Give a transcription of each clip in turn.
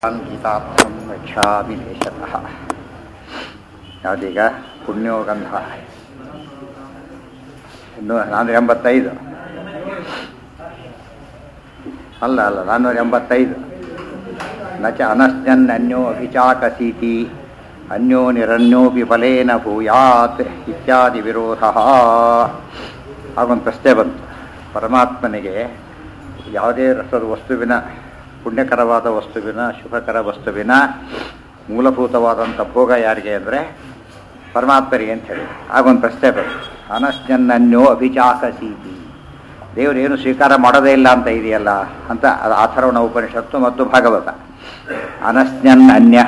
ಗೀತಾರ್ಥಂ ವಕ್ಷ್ಯಾಮಿ ದೇಶತಃ ಯಾವುದೀಗ ಪುಣ್ಯೋಗಂಧ ಇನ್ನು ನಾನ್ನೂರ ಎಂಬತ್ತೈದು ಅಲ್ಲ ಅಲ್ಲ ನಾನ್ನೂರ ಎಂಬತ್ತೈದು ನ ಚ ಅನಶ್ನನ್ ಅನ್ಯೋ ಅಭಿಚಾಕಸೀತಿ ಅನ್ಯೋ ನಿರನ್ಯೋಪಿ ಫಲೇನ ಭೂಯಾತ್ ಇತ್ಯಾದಿ ವಿರೋಧ ಹಾಗೊಂದು ಪ್ರಶ್ನೆ ಬಂತು ಪರಮಾತ್ಮನಿಗೆ ಯಾವುದೇ ರಸದ ವಸ್ತುವಿನ ಪುಣ್ಯಕರವಾದ ವಸ್ತುವಿನ ಶುಭಕರ ವಸ್ತುವಿನ ಮೂಲಭೂತವಾದಂಥ ಭೋಗ ಯಾರಿಗೆ ಅಂದರೆ ಪರಮಾತ್ಮರಿಗೆ ಅಂತ ಹೇಳಿ ಆಗೊಂದು ಪ್ರಶ್ನೆ ಬಂತು ಅನಶ್ನನ್ನನ್ಯೋ ಅಭಿಚಾಕಸೀತಿ ದೇವರೇನು ಸ್ವೀಕಾರ ಮಾಡೋದೇ ಇಲ್ಲ ಅಂತ ಇದೆಯಲ್ಲ ಅಂತ ಅದು ಆಥರ್ವಣ ಉಪನಿಷತ್ತು ಮತ್ತು ಭಾಗವತ ಅನಸ್ನ್ಯನ್ ಅನ್ಯ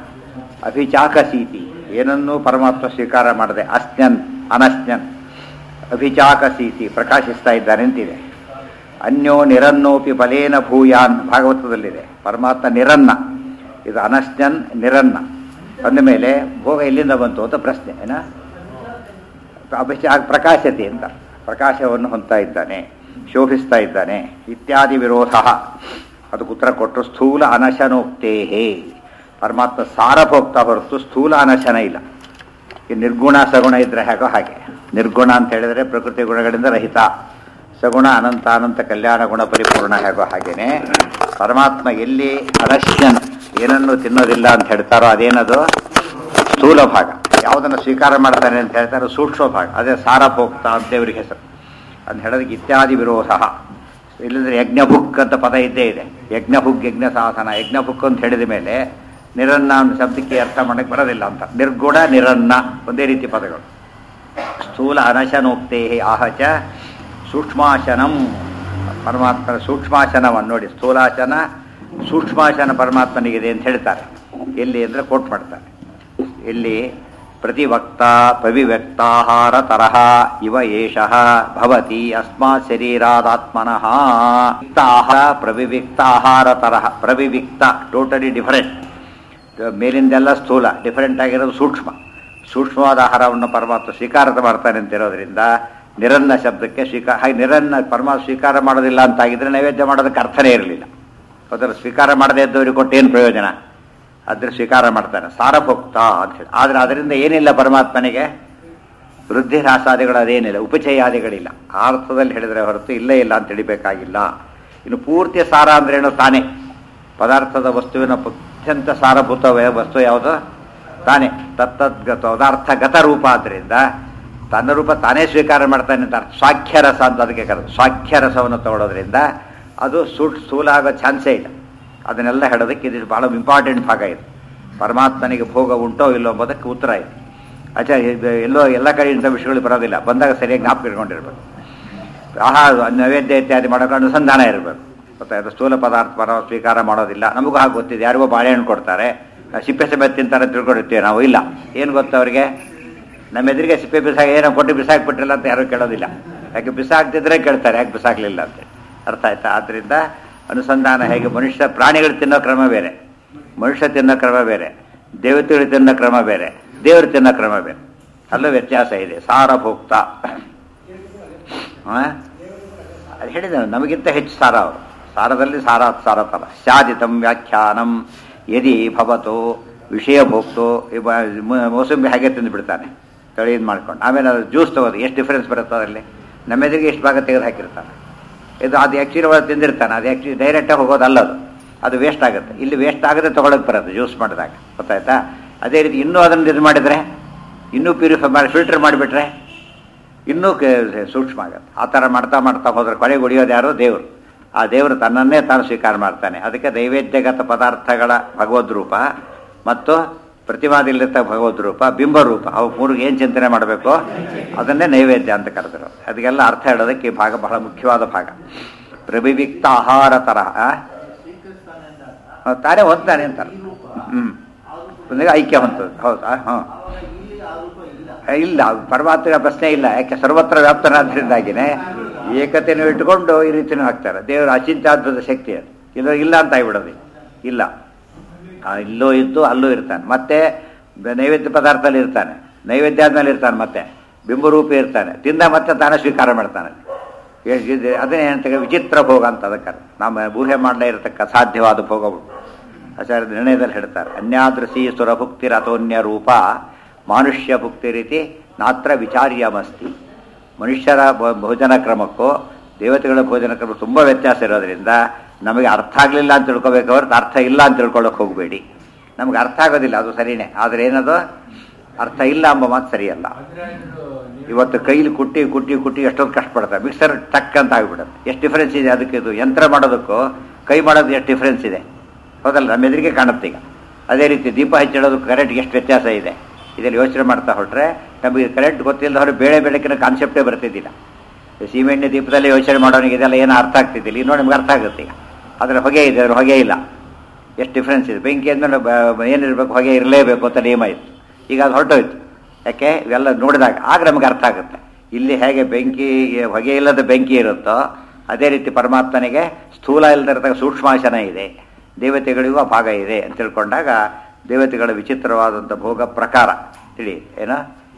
ಅಭಿಚಾಕಸೀತಿ ಏನನ್ನೂ ಪರಮಾತ್ಮ ಸ್ವೀಕಾರ ಮಾಡದೆ ಅಸ್ನ್ಯನ್ ಅನಸ್ನ್ಯನ್ ಅಭಿಚಾಕಸೀತಿ ಪ್ರಕಾಶಿಸ್ತಾ ಇದ್ದಾನೆ ಅಂತಿದೆ ಅನ್ಯೋ ನಿರನ್ನೋಪಿ ಫಲೇನ ಭೂಯಾನ್ ಭಾಗವತದಲ್ಲಿದೆ ಪರಮಾತ್ಮ ನಿರನ್ನ ಇದು ಅನಶ್ನನ್ ನಿರನ್ನ ಅಂದ ಮೇಲೆ ಭೋಗ ಎಲ್ಲಿಂದ ಬಂತು ಅಂತ ಪ್ರಶ್ನೆ ಏನ ಅಭಿಷಾ ಪ್ರಕಾಶತೆ ಅಂತ ಪ್ರಕಾಶವನ್ನು ಹೊಂದ್ತಾ ಇದ್ದಾನೆ ಶೋಭಿಸ್ತಾ ಇದ್ದಾನೆ ಇತ್ಯಾದಿ ವಿರೋಧ ಅದಕ್ಕೆ ಉತ್ತರ ಕೊಟ್ಟರು ಸ್ಥೂಲ ಅನಶನೋಕ್ತೇಹೇ ಪರಮಾತ್ಮ ಸಾರಭೋಕ್ತ ಹೊರತು ಸ್ಥೂಲ ಅನಶನ ಇಲ್ಲ ಈ ನಿರ್ಗುಣ ಸಗುಣ ಇದ್ರೆ ಹೇಗೋ ಹಾಗೆ ನಿರ್ಗುಣ ಅಂತ ಹೇಳಿದರೆ ಪ್ರಕೃತಿ ಗುಣಗಳಿಂದ ರಹಿತ ಸಗುಣ ಅನಂತ ಅನಂತ ಕಲ್ಯಾಣ ಗುಣ ಪರಿಪೂರ್ಣ ಹೇಗೋ ಹಾಗೇನೆ ಪರಮಾತ್ಮ ಎಲ್ಲಿ ಅನಶ್ಯನ್ ಏನನ್ನು ತಿನ್ನೋದಿಲ್ಲ ಅಂತ ಹೇಳ್ತಾರೋ ಅದೇನದು ಸ್ಥೂಲ ಭಾಗ ಯಾವುದನ್ನು ಸ್ವೀಕಾರ ಮಾಡ್ತಾನೆ ಅಂತ ಹೇಳ್ತಾರೋ ಸೂಕ್ಷ್ಮ ಭಾಗ ಅದೇ ಸಾರಭೋಕ್ತ ಅಂತ ದೇವರಿಗೆ ಹೆಸರು ಅಂತ ಹೇಳೋದಕ್ಕೆ ಇತ್ಯಾದಿ ವಿರೋಧ ಇಲ್ಲಂದ್ರೆ ಯಜ್ಞಭುಕ್ ಅಂತ ಪದ ಇದ್ದೇ ಇದೆ ಯಜ್ಞಭುಕ್ ಯಜ್ಞ ಸಾಧನ ಯಜ್ಞಭುಕ್ ಅಂತ ಹೇಳಿದ ಮೇಲೆ ನಿರನ್ನ ಅನ್ನೋ ಶಬ್ದಕ್ಕೆ ಅರ್ಥ ಮಾಡಕ್ಕೆ ಬರೋದಿಲ್ಲ ಅಂತ ನಿರ್ಗುಣ ನಿರನ್ನ ಒಂದೇ ರೀತಿ ಪದಗಳು ಸ್ಥೂಲ ಅನಶನೋಕ್ತೇ ಆಹಚ ಸೂಕ್ಷ್ಮಾಶನಂ ಪರಮಾತ್ಮನ ಸೂಕ್ಷ್ಮಾಶನವನ್ನು ನೋಡಿ ಸ್ಥೂಲಾಶನ ಸೂಕ್ಷ್ಮಾಶನ ಪರಮಾತ್ಮನಿಗಿದೆ ಅಂತ ಹೇಳ್ತಾರೆ ಎಲ್ಲಿ ಅಂದರೆ ಕೋಟ್ ಮಾಡ್ತಾರೆ ಇಲ್ಲಿ ಪ್ರತಿವಕ್ತ ಪವಿವ್ಯಕ್ತಾಹಾರ ತರಹ ಇವ ಏಷಃ ಭವತಿ ಅಸ್ಮಾತ್ ಶರೀರಾದಾತ್ಮನಃ ವಿಕ್ತ ಆಹಾರ ಪ್ರವಿವಿಕ್ತ ಆಹಾರ ತರಹ ಪ್ರವಿವಿಕ್ತ ಟೋಟಲಿ ಡಿಫರೆಂಟ್ ಮೇಲಿಂದೆಲ್ಲ ಸ್ಥೂಲ ಡಿಫರೆಂಟ್ ಆಗಿರೋದು ಸೂಕ್ಷ್ಮ ಸೂಕ್ಷ್ಮವಾದ ಆಹಾರವನ್ನು ಪರಮಾತ್ಮ ಸ್ವೀಕಾರ ಮಾಡ್ತಾನೆ ಅಂತಿರೋದ್ರಿಂದ ನಿರನ್ನ ಶಬ್ದಕ್ಕೆ ಸ್ವೀಕಾರ ಹಾಗೆ ನಿರನ್ನ ಪರಮಾತ್ಮ ಸ್ವೀಕಾರ ಮಾಡೋದಿಲ್ಲ ಅಂತಾಗಿದ್ರೆ ನೈವೇದ್ಯ ಮಾಡೋದಕ್ಕೆ ಅರ್ಥನೇ ಇರಲಿಲ್ಲ ಅದರ ಸ್ವೀಕಾರ ಮಾಡದೇ ಇದ್ದವರಿಗೆ ಕೊಟ್ಟು ಏನು ಪ್ರಯೋಜನ ಅದ್ರ ಸ್ವೀಕಾರ ಮಾಡ್ತಾನೆ ಸಾರಭೋಕ್ತ ಅಂತ ಹೇಳಿ ಆದರೆ ಅದರಿಂದ ಏನಿಲ್ಲ ಪರಮಾತ್ಮನಿಗೆ ವೃದ್ಧಿ ರಾಸಾದಿಗಳು ಅದೇನಿಲ್ಲ ಉಪಚಯಾದಿಗಳಿಲ್ಲ ಆ ಅರ್ಥದಲ್ಲಿ ಹೇಳಿದರೆ ಹೊರತು ಇಲ್ಲೇ ಇಲ್ಲ ಅಂತ ತಿಳಿಬೇಕಾಗಿಲ್ಲ ಇನ್ನು ಪೂರ್ತಿ ಸಾರ ಅಂದ್ರೇನು ತಾನೇ ಪದಾರ್ಥದ ವಸ್ತುವಿನ ಅತ್ಯಂತ ಸಾರಭೂತ ವಸ್ತು ಯಾವುದು ತಾನೇ ತತ್ತದ್ಗತ ಪದಾರ್ಥಗತ ರೂಪ ಆದ್ದರಿಂದ ತನ್ನ ರೂಪ ತಾನೇ ಸ್ವೀಕಾರ ಮಾಡ್ತಾನೆ ಅಂತ ಅರ್ಥ ಸ್ವಾಖ್ಯರಸ ಅಂತ ಅದಕ್ಕೆ ಕರೆದು ಸ್ವಾಖ್ಯರಸವನ್ನು ತಗೊಳ್ಳೋದ್ರಿಂದ ಅದು ಸೂಟ್ ಸ್ಥೂಲ ಆಗೋ ಚಾನ್ಸೇ ಇಲ್ಲ ಅದನ್ನೆಲ್ಲ ಹೇಳೋದಕ್ಕೆ ಇದು ಬಹಳ ಇಂಪಾರ್ಟೆಂಟ್ ಭಾಗ ಇದು ಪರಮಾತ್ಮನಿಗೆ ಭೋಗ ಉಂಟೋ ಇಲ್ಲೋ ಎಂಬುದಕ್ಕೆ ಉತ್ತರ ಇದೆ ಆಚಾ ಎಲ್ಲೋ ಎಲ್ಲ ಕಡೆಯಿಂದ ವಿಷಯಗಳು ಬರೋದಿಲ್ಲ ಬಂದಾಗ ಸರಿಯಾಗಿ ಜ್ಞಾಪಕ ಇಟ್ಕೊಂಡಿರ್ಬೇಕು ಆಹಾರ ನೈವೇದ್ಯ ಇತ್ಯಾದಿ ಮಾಡೋಕೆ ಅನುಸಂಧಾನ ಇರಬೇಕು ಗೊತ್ತಾಯ್ತು ಸ್ಥೂಲ ಪದಾರ್ಥ ಪರ ಸ್ವೀಕಾರ ಮಾಡೋದಿಲ್ಲ ನಮಗೂ ಹಾಗೆ ಗೊತ್ತಿದೆ ಯಾರಿಗೋ ಬಾಳೆಹಣ್ಣು ಕೊಡ್ತಾರೆ ಸಿಪ್ಪೆ ಸಮೇತ ತಿಂತಾರೆ ತಿಳ್ಕೊಂಡಿರ್ತೀವಿ ನಾವು ಇಲ್ಲ ಏನು ಗೊತ್ತು ಅವರಿಗೆ ನಮ್ಮ ಎದುರಿಗೆ ಸಿಪ್ಪೆ ಬಿಸಾಕಿ ಏನೋ ಕೊಟ್ಟು ಬಿಸಾಕ್ಬಿಟ್ಟಿಲ್ಲ ಅಂತ ಯಾರೂ ಕೇಳೋದಿಲ್ಲ ಯಾಕೆ ಬಿಸಾಕ್ತಿದ್ರೆ ಕೇಳ್ತಾರೆ ಯಾಕೆ ಬಿಸಾಕಲಿಲ್ಲ ಅಂತ ಅರ್ಥ ಆಯ್ತಾ ಆದ್ದರಿಂದ ಅನುಸಂಧಾನ ಹೇಗೆ ಮನುಷ್ಯ ಪ್ರಾಣಿಗಳು ತಿನ್ನೋ ಕ್ರಮ ಬೇರೆ ಮನುಷ್ಯ ತಿನ್ನೋ ಕ್ರಮ ಬೇರೆ ದೇವತೆಗಳು ತಿನ್ನೋ ಕ್ರಮ ಬೇರೆ ದೇವರು ತಿನ್ನೋ ಕ್ರಮ ಬೇರೆ ಅಲ್ಲೂ ವ್ಯತ್ಯಾಸ ಇದೆ ಸಾರಭೋಕ್ತ ಅದು ಹೇಳಿದ ನಮಗಿಂತ ಹೆಚ್ಚು ಸಾರ ಅವರು ಸಾರದಲ್ಲಿ ಸಾರ ಸಾರ ತರ ಶಾದಿತಂ ವ್ಯಾಖ್ಯಾನಂ ಯದಿ ಭವತೋ ವಿಷಯ ಭೋಕ್ತೋ ಮೋಸಂಬಿ ಹಾಗೆ ತಿಂದು ಬಿಡ್ತಾನೆ ತಳಿಯಿಂದ ಮಾಡ್ಕೊಂಡು ಆಮೇಲೆ ಅದು ಜ್ಯೂಸ್ ತಗೋದು ಎಷ್ಟು ಡಿಫ್ರೆನ್ಸ್ ಬರುತ್ತೆ ಅದರಲ್ಲಿ ನಮ್ಮ ಎದುರಿಗೆ ಎಷ್ಟು ಭಾಗ ತೆಗೆದು ಹಾಕಿರ್ತಾನೆ ಇದು ಅದು ಆ್ಯಕ್ಚುಲಿ ಒಳಗೆ ತಿಂದಿರ್ತಾನೆ ಅದು ಆ್ಯಕ್ಚುಲಿ ಡೈರೆಕ್ಟಾಗಿ ಹೋಗೋದಲ್ಲ ಅದು ಅದು ವೇಸ್ಟ್ ಆಗುತ್ತೆ ಇಲ್ಲಿ ವೇಸ್ಟ್ ಆಗದೆ ತೊಗೊಳಕ್ಕೆ ಬರುತ್ತೆ ಜ್ಯೂಸ್ ಮಾಡಿದಾಗ ಗೊತ್ತಾಯ್ತಾ ಅದೇ ರೀತಿ ಇನ್ನೂ ಅದನ್ನು ಇದು ಮಾಡಿದರೆ ಇನ್ನೂ ಪ್ಯೂರಿಫೈ ಮಾಡಿ ಫಿಲ್ಟರ್ ಮಾಡಿಬಿಟ್ರೆ ಇನ್ನೂ ಸೂಕ್ಷ್ಮ ಆಗುತ್ತೆ ಆ ಥರ ಮಾಡ್ತಾ ಮಾಡ್ತಾ ಹೋದ್ರೆ ಕೊನೆಗೆ ಉಳಿಯೋದು ಯಾರು ದೇವರು ಆ ದೇವರು ತನ್ನನ್ನೇ ತಾನು ಸ್ವೀಕಾರ ಮಾಡ್ತಾನೆ ಅದಕ್ಕೆ ನೈವೇದ್ಯಗತ ಪದಾರ್ಥಗಳ ಭಗವದ್ ರೂಪ ಮತ್ತು ಪ್ರತಿಮಾದಿಲಿರ್ತ ಭಗವದ್ ರೂಪ ಬಿಂಬ ರೂಪ ಅವು ಮೂರಿಗೆ ಏನು ಚಿಂತನೆ ಮಾಡಬೇಕು ಅದನ್ನೇ ನೈವೇದ್ಯ ಅಂತ ಕರೆದರು ಅದಕ್ಕೆಲ್ಲ ಅರ್ಥ ಹೇಳೋದಕ್ಕೆ ಈ ಭಾಗ ಬಹಳ ಮುಖ್ಯವಾದ ಭಾಗ ಪ್ರವಿವಿಕ್ತ ಆಹಾರ ತರಹ ತಾನೇ ಹೊಂದ್ತಾನೆ ಅಂತಾರೆ ಹ್ಞೂ ಐಕ್ಯ ಹೊಂತದ್ದು ಹೌದಾ ಹಾಂ ಇಲ್ಲ ಪರಮಾತ್ಮ ಪ್ರಶ್ನೆ ಇಲ್ಲ ಯಾಕೆ ಸರ್ವತ್ರ ವ್ಯಾಪ್ತನಾದ್ರಿಂದಾಗಿನೇ ಏಕತೆಯನ್ನು ಇಟ್ಟುಕೊಂಡು ಈ ರೀತಿನೂ ಹಾಕ್ತಾರೆ ದೇವರ ಅಚಿಂತ್ಯಾದ್ಭುತ ಶಕ್ತಿ ಅದು ಇಲ್ಲ ಇಲ್ಲ ಅಂತ ಆಗಿಬಿಡೋದು ಇಲ್ಲ ಇಲ್ಲೂ ಇದ್ದು ಅಲ್ಲೂ ಇರ್ತಾನೆ ಮತ್ತೆ ನೈವೇದ್ಯ ಪದಾರ್ಥದಲ್ಲಿ ಇರ್ತಾನೆ ನೈವೇದ್ಯ ಆದ್ಮೇಲೆ ಇರ್ತಾನೆ ಮತ್ತೆ ಬಿಂಬರೂಪಿ ಇರ್ತಾನೆ ತಿಂದ ಮತ್ತೆ ತಾನೇ ಸ್ವೀಕಾರ ಮಾಡ್ತಾನೆ ಅದನ್ನೇ ಹೇಳ್ತಕ್ಕ ವಿಚಿತ್ರ ಭೋಗ ಅಂತ ಅದಕ್ಕೆ ನಮ್ಮ ಊಹೆ ಮಾಡಲೇ ಇರತಕ್ಕ ಸಾಧ್ಯವಾದ ಭೋಗಗಳು ಆಚಾರ್ಯ ನಿರ್ಣಯದಲ್ಲಿ ಹೇಳ್ತಾರೆ ಅನ್ಯಾದೃಶಿ ಸುರಭುಕ್ತಿರ ಅಥೋನ್ಯ ರೂಪ ಮಾನುಷ್ಯ ಭುಕ್ತಿ ರೀತಿ ನಾತ್ರ ವಿಚಾರ್ಯಮಸ್ತಿ ಮನುಷ್ಯರ ಭೋ- ಭೋಜನ ಕ್ರಮಕ್ಕೂ ದೇವತೆಗಳ ಭೋಜನ ಕ್ರಮ ತುಂಬ ವ್ಯತ್ಯಾಸ ಇರೋದ್ರಿಂದ ನಮಗೆ ಅರ್ಥ ಆಗಲಿಲ್ಲ ಅಂತ ತಿಳ್ಕೊಬೇಕು ಹೊರತು ಅರ್ಥ ಇಲ್ಲ ಅಂತ ತಿಳ್ಕೊಳ್ಳೋಕೆ ಹೋಗಬೇಡಿ ನಮ್ಗೆ ಅರ್ಥ ಆಗೋದಿಲ್ಲ ಅದು ಸರಿನೇ ಆದರೆ ಏನದು ಅರ್ಥ ಇಲ್ಲ ಎಂಬ ಮಾತು ಸರಿಯಲ್ಲ ಇವತ್ತು ಕೈಲಿ ಕುಟ್ಟಿ ಕುಟ್ಟಿ ಕುಟ್ಟಿ ಎಷ್ಟೊಂದು ಕಷ್ಟಪಡ್ತಾರೆ ಮಿಕ್ಸರ್ ಟಕ್ ಅಂತ ಆಗಿಬಿಡುತ್ತೆ ಎಷ್ಟು ಡಿಫ್ರೆನ್ಸ್ ಇದೆ ಅದಕ್ಕೆ ಇದು ಯಂತ್ರ ಮಾಡೋದಕ್ಕೂ ಕೈ ಮಾಡೋದು ಎಷ್ಟು ಡಿಫ್ರೆನ್ಸ್ ಇದೆ ಹೌದಲ್ಲ ನಮ್ಮ ಎದುರಿಗೆ ಕಾಣುತ್ತೆ ಈಗ ಅದೇ ರೀತಿ ದೀಪ ಹಚ್ಚಿಡೋದಕ್ಕೆ ಕರೆಂಟ್ ಎಷ್ಟು ವ್ಯತ್ಯಾಸ ಇದೆ ಇದರಲ್ಲಿ ಯೋಚನೆ ಮಾಡ್ತಾ ಹೊರಟ್ರೆ ನಮಗೆ ಕರೆಂಟ್ ಗೊತ್ತಿಲ್ಲದ ಹೊರ ಬೇಳೆ ಬೆಳಕಿನ ಕಾನ್ಸೆಪ್ಟೇ ಬರ್ತಿದ್ದಿಲ್ಲ ಈ ಸೀಮೆಣ್ಣೆ ದೀಪದಲ್ಲಿ ಯೋಚನೆ ಮಾಡೋನಿಗೆ ಇದೆಲ್ಲ ಏನೂ ಅರ್ಥ ಆಗ್ತಿದ್ದಿಲ್ಲ ಇನ್ನೂ ನಿಮ್ಗೆ ಅರ್ಥ ಆಗುತ್ತೆ ಈಗ ಅದರ ಹೊಗೆ ಇದೆ ಅದ್ರ ಹೊಗೆ ಇಲ್ಲ ಎಷ್ಟು ಡಿಫ್ರೆನ್ಸ್ ಇದೆ ಬೆಂಕಿ ಅಂದ್ಮೇಲೆ ಬ- ಏನಿರಬೇಕು ಹೊಗೆ ಇರಲೇಬೇಕು ಅಂತ ನಿಯಮ ಇತ್ತು ಈಗ ಅದು ಹೊರಟೋಯ್ತು ಯಾಕೆ ಇವೆಲ್ಲ ನೋಡಿದಾಗ ಆಗ ನಮಗೆ ಅರ್ಥ ಆಗುತ್ತೆ ಇಲ್ಲಿ ಹೇಗೆ ಬೆಂಕಿ ಹೊಗೆ ಇಲ್ಲದ ಬೆಂಕಿ ಇರುತ್ತೋ ಅದೇ ರೀತಿ ಪರಮಾತ್ಮನಿಗೆ ಸ್ಥೂಲ ಇಲ್ಲದಿರತಕ್ಕ ಸೂಕ್ಷ್ಮಾಶನ ಇದೆ ದೇವತೆಗಳಿಗೂ ಆ ಭಾಗ ಇದೆ ಅಂತ ತಿಳ್ಕೊಂಡಾಗ ದೇವತೆಗಳ ವಿಚಿತ್ರವಾದಂಥ ಭೋಗ ಪ್ರಕಾರ ತಿಳಿ ಏನೋ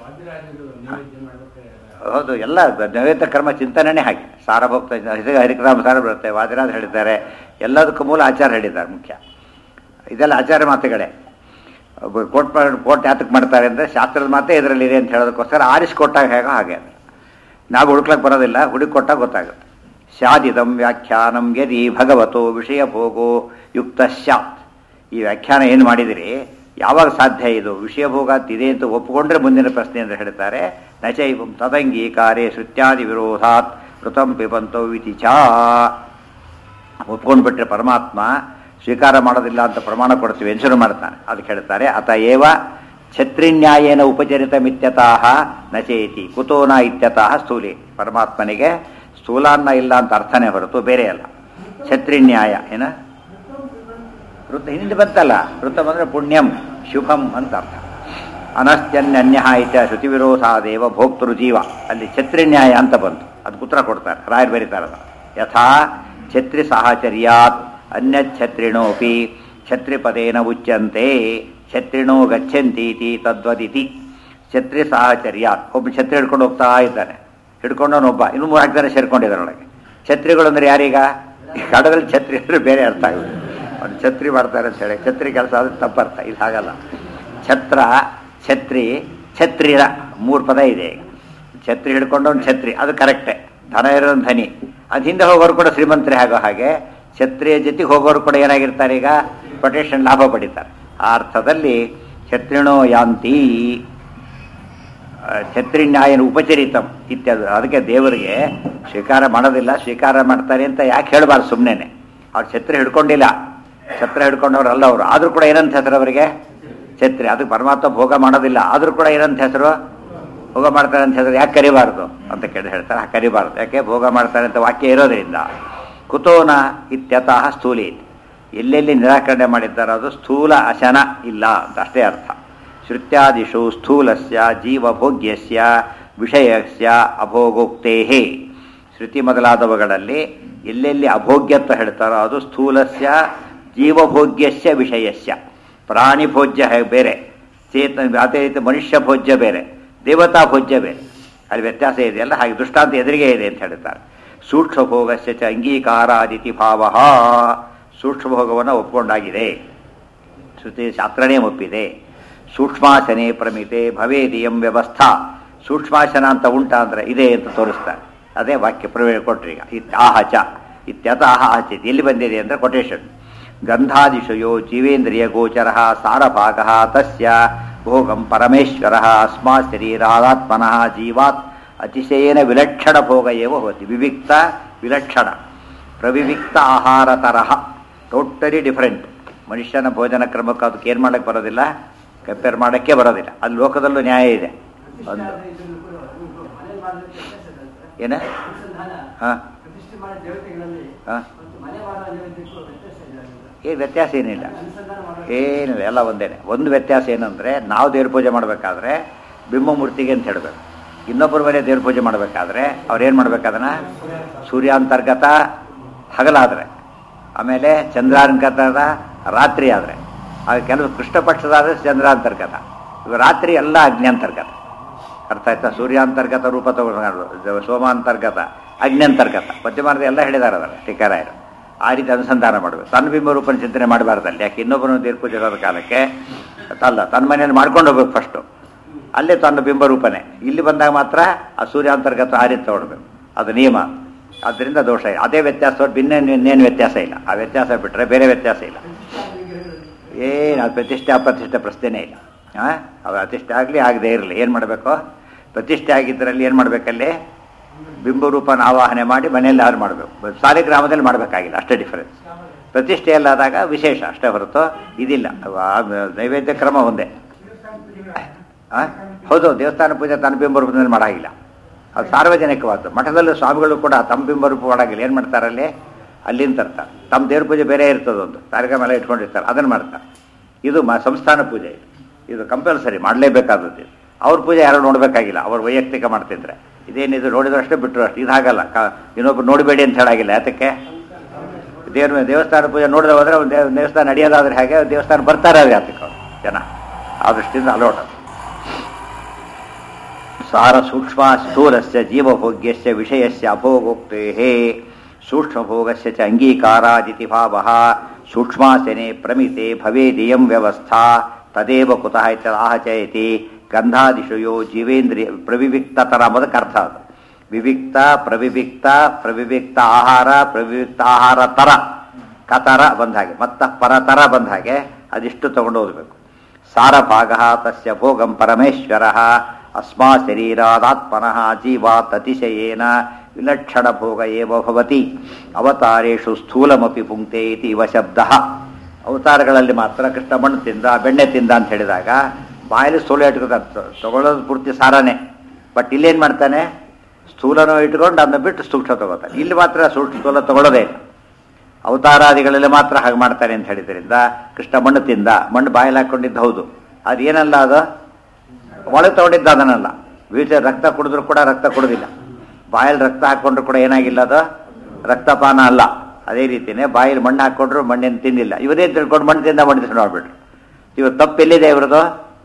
ಹೌದು ಎಲ್ಲ ನೈವೇದ್ಯ ಕರ್ಮ ಚಿಂತನೆನೇ ಹಾಗೆ ಸಾರಭಕ್ತ ಹರಿಕರಾಮ ಸಾರ ಬರುತ್ತೆ ವಾದಿರಾಜ್ ಹೇಳಿದ್ದಾರೆ ಎಲ್ಲದಕ್ಕೂ ಮೂಲ ಆಚಾರ ಹೇಳಿದ್ದಾರೆ ಮುಖ್ಯ ಇದೆಲ್ಲ ಆಚಾರ ಮಾತುಗಳೇ ಒಬ್ಬ ಕೋಟ್ ಮಾಡ್- ಕೋಟ್ ಯಾತಕ್ಕೆ ಮಾಡ್ತಾರೆ ಅಂದರೆ ಶಾಸ್ತ್ರದ ಮಾತೇ ಇದರಲ್ಲಿ ಇದೆ ಅಂತ ಹೇಳೋದಕ್ಕೋಸ್ಕರ ಆರಿಸ್ಕೊಟ್ಟಾಗ ಹೇಗೋ ಹಾಗೆ ಅದು ನಾವು ಹುಡುಕ್ಲಕ್ಕೆ ಬರೋದಿಲ್ಲ ಹುಡುಕಿ ಕೊಟ್ಟಾಗ ಗೊತ್ತಾಗುತ್ತೆ ಸ್ಯಾದಿದಂ ವ್ಯಾಖ್ಯಾನಂ ಯದಿ ಭಗವತೋ ವಿಷಯ ಭೋಗೋ ಯುಕ್ತ ಸ್ಯಾತ್ ಈ ವ್ಯಾಖ್ಯಾನ ಏನು ಮಾಡಿದಿರಿ ಯಾವಾಗ ಸಾಧ್ಯ ಇದು ವಿಷಯ ಭೋಗ ಅಂತ ಇದೆ ಅಂತ ಒಪ್ಪಿಕೊಂಡ್ರೆ ಮುಂದಿನ ಪ್ರಶ್ನೆ ಅಂತ ಹೇಳ್ತಾರೆ ನಚೈವಂ ತದಂಗೀಕಾರೇ ಶ್ರುತ್ಯಾದಿ ವಿರೋಧಾತ್ ಕೃತಂ ಪಿಬಂತೋ ಇತಿ ಚಾ ಒಪ್ಕೊಂಡ್ಬಿಟ್ರೆ ಪರಮಾತ್ಮ ಸ್ವೀಕಾರ ಮಾಡೋದಿಲ್ಲ ಅಂತ ಪ್ರಮಾಣ ಕೊಡ್ತೀವಿ ಅಂತ ಶುರು ಮಾಡ್ತಾನೆ ಅದಕ್ಕೆ ಹೇಳ್ತಾರೆ ಅತ ಏವ ಛತ್ರಿನ್ಯಾಯೇನ ಉಪಚರಿತ ಮಿತ್ಯತಃ ನಚೇತಿ ಕುತೋನ ಇತ್ಯತಃ ಸ್ಥೂಲಿ ಪರಮಾತ್ಮನಿಗೆ ಸ್ಥೂಲಾನ್ನ ಇಲ್ಲ ಅಂತ ಅರ್ಥನೇ ಹೊರತು ಬೇರೆ ಅಲ್ಲ ಛತ್ರಿನ್ಯಾಯ ಏನ ಋತ ಹಿಂದೆ ಬಂತಲ್ಲ ಋತ ಬಂದ್ರೆ ಪುಣ್ಯಂ ಶುಭಂ ಅಂತ ಅರ್ಥ ಅನಸ್ತ್ಯನ್ಯ ಇತ್ಯ ಶ್ರುತಿ ವಿರೋಧಾದೇವ ಭೋಕ್ತೃ ಜೀವ ಅಲ್ಲಿ ಛತ್ರಿನ್ಯಾಯ ಅಂತ ಬಂತು ಅದು ಉತ್ತರ ಕೊಡ್ತಾರೆ ರಾಯರು ಬರೀತಾರೆ ಅದನ್ನ. ಯಥಾ ಛತ್ರಿ ಸಾಹಚರ್ಯಾತ್ ಅನ್ಯ ಛತ್ರಿಣೋಪಿ ಛತ್ರಿಪದೇನ ಉಚ್ಯಂತೆ ಛತ್ರಿಣೋ ಗಚ್ಚಂತೀತಿ ತದ್ವದಿತಿ ಛತ್ರಿ ಸಾಹಚರ್ಯಾತ್ ಒಬ್ಬ ಛತ್ರಿ ಹಿಡ್ಕೊಂಡು ಹೋಗ್ತಾ ಇದ್ದಾನೆ ಹಿಡ್ಕೊಂಡವನೊಬ್ಬ ಇನ್ನು ಮೂರು ಜನ ಸೇರ್ಕೊಂಡಿದ್ದಾರೆ ಒಳಗೆ ಛತ್ರಿಗಳು ಅಂದ್ರೆ ಯಾರೀಗ ಈ ಕಡದಲ್ಲಿ ಛತ್ರಿ ಅಂದ್ರೆ ಬೇರೆ ಅರ್ಥ ಆಗುತ್ತೆ ಅವ್ನು ಛತ್ರಿ ಮಾಡ್ತಾರೆ ಅಂತ ಹೇಳಿ ಛತ್ರಿ ಕೆಲಸ ಆದ್ರೆ ತಪ್ಪರ್ಥ ಇದು ಹಾಗಲ್ಲ ಛತ್ರ ಛತ್ರಿ ಛತ್ರಿರ ಮೂರು ಪದ ಇದೆ ಈಗ ಛತ್ರಿ ಹಿಡ್ಕೊಂಡವನು ಛತ್ರಿ ಅದು ಕರೆಕ್ಟೇ ಧನ ಇರೋನ್ ಧನಿ ಅದು ಹಿಂದೆ ಹೋಗೋರು ಕೂಡ ಶ್ರೀಮಂತರೇ ಆಗೋ ಹಾಗೆ ಛತ್ರಿಯ ಜೊತೆಗೆ ಹೋಗೋರು ಕೂಡ ಏನಾಗಿರ್ತಾರೆ ಈಗ ಪ್ರೊಟೆಕ್ಷನ್ ಲಾಭ ಪಡಿತಾರೆ ಆ ಅರ್ಥದಲ್ಲಿ ಛತ್ರಿಣೋ ಯಾಂತಿ ಛತ್ರಿನ್ಯಾಯನ ಉಪಚರಿತಂ ಇತ್ಯಾದಿ ಅದಕ್ಕೆ ದೇವರಿಗೆ ಸ್ವೀಕಾರ ಮಾಡೋದಿಲ್ಲ ಸ್ವೀಕಾರ ಮಾಡ್ತಾರೆ ಅಂತ ಯಾಕೆ ಹೇಳಬಾರ್ದು ಸುಮ್ಮನೆ ಅವ್ರು ಛತ್ರಿ ಹಿಡ್ಕೊಂಡಿಲ್ಲ ಛತ್ರ ಹಿಡ್ಕೊಂಡವ್ರಲ್ಲ ಅವರು ಆದರೂ ಕೂಡ ಏನಂತ ಹೆಸರು ಅವರಿಗೆ ಛತ್ರಿ ಅದಕ್ಕೆ ಪರಮಾತ್ಮ ಭೋಗ ಮಾಡೋದಿಲ್ಲ ಆದರೂ ಕೂಡ ಏನಂತ ಹೆಸರು ಭೋಗ ಮಾಡ್ತಾರೆ ಅಂತ ಹೆಸರು ಯಾಕೆ ಕರಿಬಾರ್ದು ಅಂತ ಕೇಳಿ ಹೇಳ್ತಾರೆ "ಹಾ, ಕರಿಬಾರ್ದು ಯಾಕೆ ಭೋಗ ಮಾಡ್ತಾರೆ ಅಂತ ವಾಕ್ಯ ಇರೋದ್ರಿಂದ ಕುತೋನ ಇತ್ಯತಃ ಸ್ಥೂಲಿ ಎಲ್ಲೆಲ್ಲಿ ನಿರಾಕರಣೆ ಮಾಡಿದ್ದಾರೋ ಅದು ಸ್ಥೂಲ ಅಶನ ಇಲ್ಲ ಅಂತ ಅಷ್ಟೇ ಅರ್ಥ ಶ್ರುತ್ಯಾದಿಷು ಸ್ಥೂಲಸ್ಯ ಜೀವಭೋಗ್ಯಸ್ಯ ವಿಷಯಸ್ಯ ಅಭೋಗೋಕ್ತೇಹೇ ಶ್ರುತಿ ಮೊದಲಾದವುಗಳಲ್ಲಿ ಎಲ್ಲೆಲ್ಲಿ ಅಭೋಗ್ಯತ್ವ ಹೇಳ್ತಾರೋ ಅದು ಸ್ಥೂಲಸ್ಯ ಜೀವಭೋಗ್ಯಸ್ಯ ವಿಷಯಸ್ಯ ಪ್ರಾಣಿ ಭೋಜ್ಯ ಹೇ- ಬೇರೆ ಚೇತನ ಅದೇ ರೀತಿ ಮನುಷ್ಯ ಭೋಜ್ಯ ಬೇರೆ ದೇವತಾ ಭೋಜ್ಯ ಬೇರೆ ಅಲ್ಲಿ ವ್ಯತ್ಯಾಸ ಇದೆಯಲ್ಲ ಹಾಗೆ ದೃಷ್ಟಾಂತ ಎದುರಿಗೆ ಇದೆ ಅಂತ ಹೇಳ್ತಾರೆ ಸೂಕ್ಷ್ಮ ಭೋಗಸ್ಯ ಚ ಅಂಗೀಕಾರಾದಿತಿ ಭಾವ ಸೂಕ್ಷ್ಮ ಭೋಗವನ್ನು ಒಪ್ಪಿಕೊಂಡಾಗಿದೆ ಶ್ರುತಿ ಶಾಸ್ತ್ರನೇ ಒಪ್ಪಿದೆ ಸೂಕ್ಷ್ಮಾಸನೆ ಪ್ರಮಿತೆ ಭವೇದಿಯಂ ವ್ಯವಸ್ಥಾ ಸೂಕ್ಷ್ಮಾಸನ ಅಂತ ಉಂಟಾ ಅಂದ್ರೆ ಇದೆ ಅಂತ ತೋರಿಸ್ತಾರೆ ಅದೇ ವಾಕ್ಯ ಪ್ರವೇಶ ಕೊಟ್ರಿ ಈಗ ಇತ್ ಆಹ ಚ ಇತ್ಯತಃ ಆಚಿತ್ ಎಲ್ಲಿ ಬಂದಿದೆ ಅಂದ್ರೆ ಕೊಟೇಶನ್ ಗಂಧಾದಿಶಯೋ ಜೀವೇಂದ್ರಿಯ ಗೋಚರ ಸಾರಭಾಗ ತಸ್ಯ ಭೋಗಂ ಪರಮೇಶ್ವರ ಅಸ್ಮಾತ್ ಶರೀರಾತ್ಮನಃ ಜೀವಾತ್ ಅತಿಶಯೇನ ವಿಲಕ್ಷಣ ಭೋಗ ಏವ ಭವತಿ ವಿವಿಕ್ತ ವಿಲಕ್ಷಣ ಪ್ರವಿವಿಕ್ತ ಆಹಾರ ತರಹ ಟೋಟಲಿ ಡಿಫರೆಂಟ್ ಮನುಷ್ಯನ ಭೋಜನ ಕ್ರಮಕ್ಕೆ ಅದಕ್ಕೆ ಏನು ಮಾಡಕ್ಕೆ ಬರೋದಿಲ್ಲ ಕಂಪೇರ್ ಮಾಡೋಕ್ಕೆ ಬರೋದಿಲ್ಲ ಅಲ್ಲಿ ಲೋಕದಲ್ಲೂ ನ್ಯಾಯ ಇದೆ ಒಂದು ಏನ ಹಾಂ ಪ್ರತಿಷ್ಠೆ ಮಾಡಿದ ದೇವತೆಗಳಲ್ಲಿ ಹಾಂ ಮತ್ತು ಮನೆ ಮಾಡುವ ನೈವೇದ್ಯಕ್ಕೂ ವ್ಯತ್ಯಾಸ ಇದೆ ಅಂತ. ಏನು ವ್ಯತ್ಯಾಸ ಏನಿಲ್ಲ ಅನುಸಂಧಾನ ಮಾಡುವ ಏನಿಲ್ಲ ಎಲ್ಲ ಒಂದೇನೆ ಒಂದು ವ್ಯತ್ಯಾಸ ಏನಂದರೆ ನಾವು ದೇವ್ರ ಪೂಜೆ ಮಾಡಬೇಕಾದ್ರೆ ಬಿಂಬಮೂರ್ತಿಗೆ ಅಂತ ಹೇಳಬೇಕು ಇನ್ನೊಬ್ಬರ ಮನೆ ದೇವ್ರ ಪೂಜೆ ಮಾಡಬೇಕಾದ್ರೆ ಅವ್ರು ಏನು ಮಾಡ್ಬೇಕು ಅದನ್ನು ಸೂರ್ಯಾಂತರ್ಗತ ಹಗಲಾದರೆ ಆಮೇಲೆ ಚಂದ್ರಾಂತರ್ಗತ ರಾತ್ರಿ ಆದರೆ ಆಗ ಕೆಲವು ಕೃಷ್ಣ ಪಕ್ಷದಾದರೆ ಚಂದ್ರಾಂತರ್ಗತ ಇವಾಗ ರಾತ್ರಿ ಎಲ್ಲ ಅಗ್ನ್ಯಂತರ್ಗತ ಅರ್ಥ ಆಯ್ತಾ ಸೂರ್ಯಾಂತರ್ಗತ ರೂಪ ತಗೊಂಡು ಸೋಮಾಂತರ್ಗತ ಅಗ್ನ್ಯಂತರ್ಗತ ಪದ್ಯಮಾನದ ಎಲ್ಲ ಹೇಳಿದ್ದಾರೆ ಅದರ ಟೀಕಾರಾಯರು ಆ ರೀತಿ ಅನುಸಂಧಾನ ಮಾಡಬೇಕು ತನ್ನ ಬಿಂಬ ರೂಪನ ಚಿಂತನೆ ಮಾಡಬಾರ್ದಲ್ಲಿ ಯಾಕೆ ಇನ್ನೊಬ್ಬನ ತೀರ್ಪುಜಿರೋದ ಕಾಲಕ್ಕೆ ಅಲ್ಲ ತನ್ನ ಮನೆಯಲ್ಲಿ ಮಾಡ್ಕೊಂಡು ಹೋಗ್ಬೇಕು ಫಸ್ಟು ಅಲ್ಲೇ ತನ್ನ ಬಿಂಬ ರೂಪನೇ ಇಲ್ಲಿ ಬಂದಾಗ ಮಾತ್ರ ಆ ಸೂರ್ಯಾಂತರ್ಗತ ಆ ರೀತಿ ತಗೊಳ್ಬೇಕು ಅದು ನಿಯಮ ಅದರಿಂದ ದೋಷ ಇಲ್ಲ ಅದೇ ವ್ಯತ್ಯಾಸ ಭಿನ್ನ ಇನ್ನೇನು ವ್ಯತ್ಯಾಸ ಇಲ್ಲ ಆ ವ್ಯತ್ಯಾಸ ಬಿಟ್ಟರೆ ಬೇರೆ ವ್ಯತ್ಯಾಸ ಇಲ್ಲ ಏನು ಅದು ಪ್ರತಿಷ್ಠೆ ಅಪ್ರತಿಷ್ಠೆ ಪ್ರಶ್ನೆನೇ ಇಲ್ಲ ಹಾಂ ಅದು ಅತಿಷ್ಠೆ ಆಗಲಿ ಆಗದೆ ಇರಲಿ ಏನು ಮಾಡಬೇಕು ಪ್ರತಿಷ್ಠೆ ಆಗಿದ್ದರಲ್ಲಿ ಏನು ಮಾಡಬೇಕಲ್ಲಿ ಬಿಂಬರೂಪನ ಆವಾಹನೆ ಮಾಡಿ ಮನೆಯಲ್ಲಿ ಯಾರು ಮಾಡಬೇಕು ಸಾಲಿಗ್ರಾಮದಲ್ಲಿ ಮಾಡಬೇಕಾಗಿಲ್ಲ ಅಷ್ಟೇ ಡಿಫರೆನ್ಸ್ ಪ್ರತಿಷ್ಠೆಯಲ್ಲಾದಾಗ ವಿಶೇಷ ಅಷ್ಟೇ ಹೊರತು ಇದಿಲ್ಲ ಆ ನೈವೇದ್ಯ ಕ್ರಮ ಒಂದೇ ಆ? ಹೌದು ದೇವಸ್ಥಾನ ಪೂಜೆ ತನ್ನ ಬಿಂಬರೂಪದಲ್ಲಿ ಮಾಡಾಗಿಲ್ಲ ಅದು ಸಾರ್ವಜನಿಕವಾದ್ದು ಮಠದಲ್ಲೂ ಸ್ವಾಮಿಗಳು ಕೂಡ ತಮ್ಮ ಬಿಂಬರೂಪ ಮಾಡಾಗಿಲ್ಲ ಏನು ಮಾಡ್ತಾರಲ್ಲಿ ಅಲ್ಲಿಂದ ತರ್ತಾರೆ ತಮ್ಮ ದೇವ್ರ ಪೂಜೆ ಬೇರೆ ಇರ್ತದೊಂದು ಕಾರ್ಯಕ್ರಮ ಎಲ್ಲ ಇಟ್ಕೊಂಡಿರ್ತಾರೆ ಅದನ್ನು ಮಾಡ್ತಾರೆ ಇದು ಮ ಸಂಸ್ಥಾನ ಪೂಜೆ ಇದು ಇದು ಕಂಪಲ್ಸರಿ ಮಾಡಲೇಬೇಕಾದದ್ದು ಇದು ಅವ್ರ ಪೂಜೆ ಯಾರು ನೋಡಬೇಕಾಗಿಲ್ಲ ಅವ್ರು ವೈಯಕ್ತಿಕ ಮಾಡ್ತಿದ್ರೆ ಇದೇನಿದು ನೋಡಿದ್ರು ಅಷ್ಟೇ ಬಿಟ್ಟರು ಅಷ್ಟೇ ಇದಾಗಲ್ಲ ಕ ಇನ್ನೊಬ್ರು ನೋಡಬೇಡಿ ಅಂತ ಹೇಳಾಗಿಲ್ಲ ಯಾತಕ್ಕೆ ದೇವ್ರ ದೇವಸ್ಥಾನ ಪೂಜೆ ನೋಡಿದ್ರೆ ಹೋದ್ರೆ ಒಂದು ದೇವ- ದೇವಸ್ಥಾನ ನಡೆಯೋದಾದ್ರೆ ಹಾಗೆ ದೇವಸ್ಥಾನ ಬರ್ತಾರೆ ಅದು ಯಾತಕ್ಕೆ ಅವ್ರು ಜನ ಆ ದೃಷ್ಟಿಯಿಂದ ಅಲೋಟ ಸಾರ ಸೂಕ್ಷ್ಮ ಸ್ಥೂಲಸ್ಯ ಜೀವಭೋಗ್ಯಸ್ಯ ವಿಷಯಸ್ಯ ಅಭೋಗೋಕ್ತೇಃ ಸೂಕ್ಷ್ಮಭೋಗಸ್ಯ ಚ ಅಂಗೀಕಾರಾದಿತಿ ಭಾವಃ ಸೂಕ್ಷ್ಮಾಸನೆ ಪ್ರಮಿತೆ ಭವೇದಿಯಂ ವ್ಯವಸ್ಥಾ ತದೇವ ಕುತಃ ಇತ್ಯದಾಹಚಯತಿ ಗಂಧಾದಿಶು ಯೋ ಜೀವೇಂದ್ರಿಯ ಪ್ರವಿವಿಕ್ತತರ ಮೊದಕ್ಕೆ ಅರ್ಥ ಅದು ವಿವಿಕ್ತ ಪ್ರವಿವಿಕ್ತ ಪ್ರವಿವಿಕ್ತ ಆಹಾರ ಪ್ರವಿವಿಕ್ತ ಆಹಾರ ತರ ಕತರ ಬಂದ ಹಾಗೆ ಮತ್ತ ಪರತರ ಬಂದ ಹಾಗೆ ಅದಿಷ್ಟು ತಗೊಂಡು ಓದಬೇಕು ಸಾರಭಾಗ ತಸ್ಯ ಭೋಗಂ ಪರಮೇಶ್ವರ ಅಸ್ಮಾ ಶರೀರಾದಾತ್ಮನಃ ಜೀವಾತ್ ಅತಿಶಯೇನ ವಿಲಕ್ಷಣ ಭೋಗ ಏವ ಭವತಿ ಅವತಾರೇಷು ಸ್ಥೂಲಮಪಿ ಪುಂಕ್ತೆ ಇತಿ ಇವ ಶಬ್ದ ಅವತಾರಗಳಲ್ಲಿ ಮಾತ್ರ ಕೃಷ್ಣ ಮಣ್ಣು ತಿಂದ ಬೆಣ್ಣೆ ತಿಂದ ಅಂತ ಹೇಳಿದಾಗ ಬಾಯಲ್ಲಿ ಸ್ಥೂಲ ಇಟ್ಕೊತಾರೆ ತಗೊಳ್ಳೋದು ಪೂರ್ತಿ ಸಾರನೇ ಬಟ್ ಇಲ್ಲೇನು ಮಾಡ್ತಾನೆ ಸ್ಥೂಲನೂ ಇಟ್ಕೊಂಡು ಅದನ್ನ ಬಿಟ್ಟು ಸೂಕ್ಷ್ಮ ತಗೋತಾನೆ ಇಲ್ಲಿ ಮಾತ್ರ ಸೂಕ್ಷ್ಮ ಸ್ಥೂಲ ತಗೊಳ್ಳೋದೇ ಇಲ್ಲ ಅವತಾರಾದಿಗಳಲ್ಲಿ ಮಾತ್ರ ಹಾಗೆ ಮಾಡ್ತಾನೆ ಅಂತ ಹೇಳಿದ್ರಿಂದ ಕೃಷ್ಣ ಮಣ್ಣು ತಿಂದ ಮಣ್ಣು ಬಾಯಲ್ಲಿ ಹಾಕೊಂಡಿದ್ದು ಹೌದು ಅದು ಏನಲ್ಲ ಅದು ಒಳಗೆ ತಗೊಂಡಿದ್ದ ಅದನ್ನಲ್ಲ ಬೀಜ ರಕ್ತ ಕುಡಿದ್ರು ಕೂಡ ರಕ್ತ ಕುಡಿದಿಲ್ಲ ಬಾಯಲ್ಲಿ ರಕ್ತ ಹಾಕೊಂಡ್ರು ಕೂಡ ಏನಾಗಿಲ್ಲ ಅದು ರಕ್ತಪಾನ ಅಲ್ಲ ಅದೇ ರೀತಿನೇ ಬಾಯಲ್ಲಿ ಮಣ್ಣು ಹಾಕೊಂಡ್ರು ಮಣ್ಣಿನ ತಿಂದಿಲ್ಲ ಇವರೇ ತಿಳ್ಕೊಂಡು ಮಣ್ಣು ತಿಂದ ಮಣ್ಣು ತಿಂದು ನೋಡ್ಬಿಟ್ರು ಇವ್ರು ತಪ್ಪೆಲ್ಲಿದೆ ಇವ್ರದ್ದು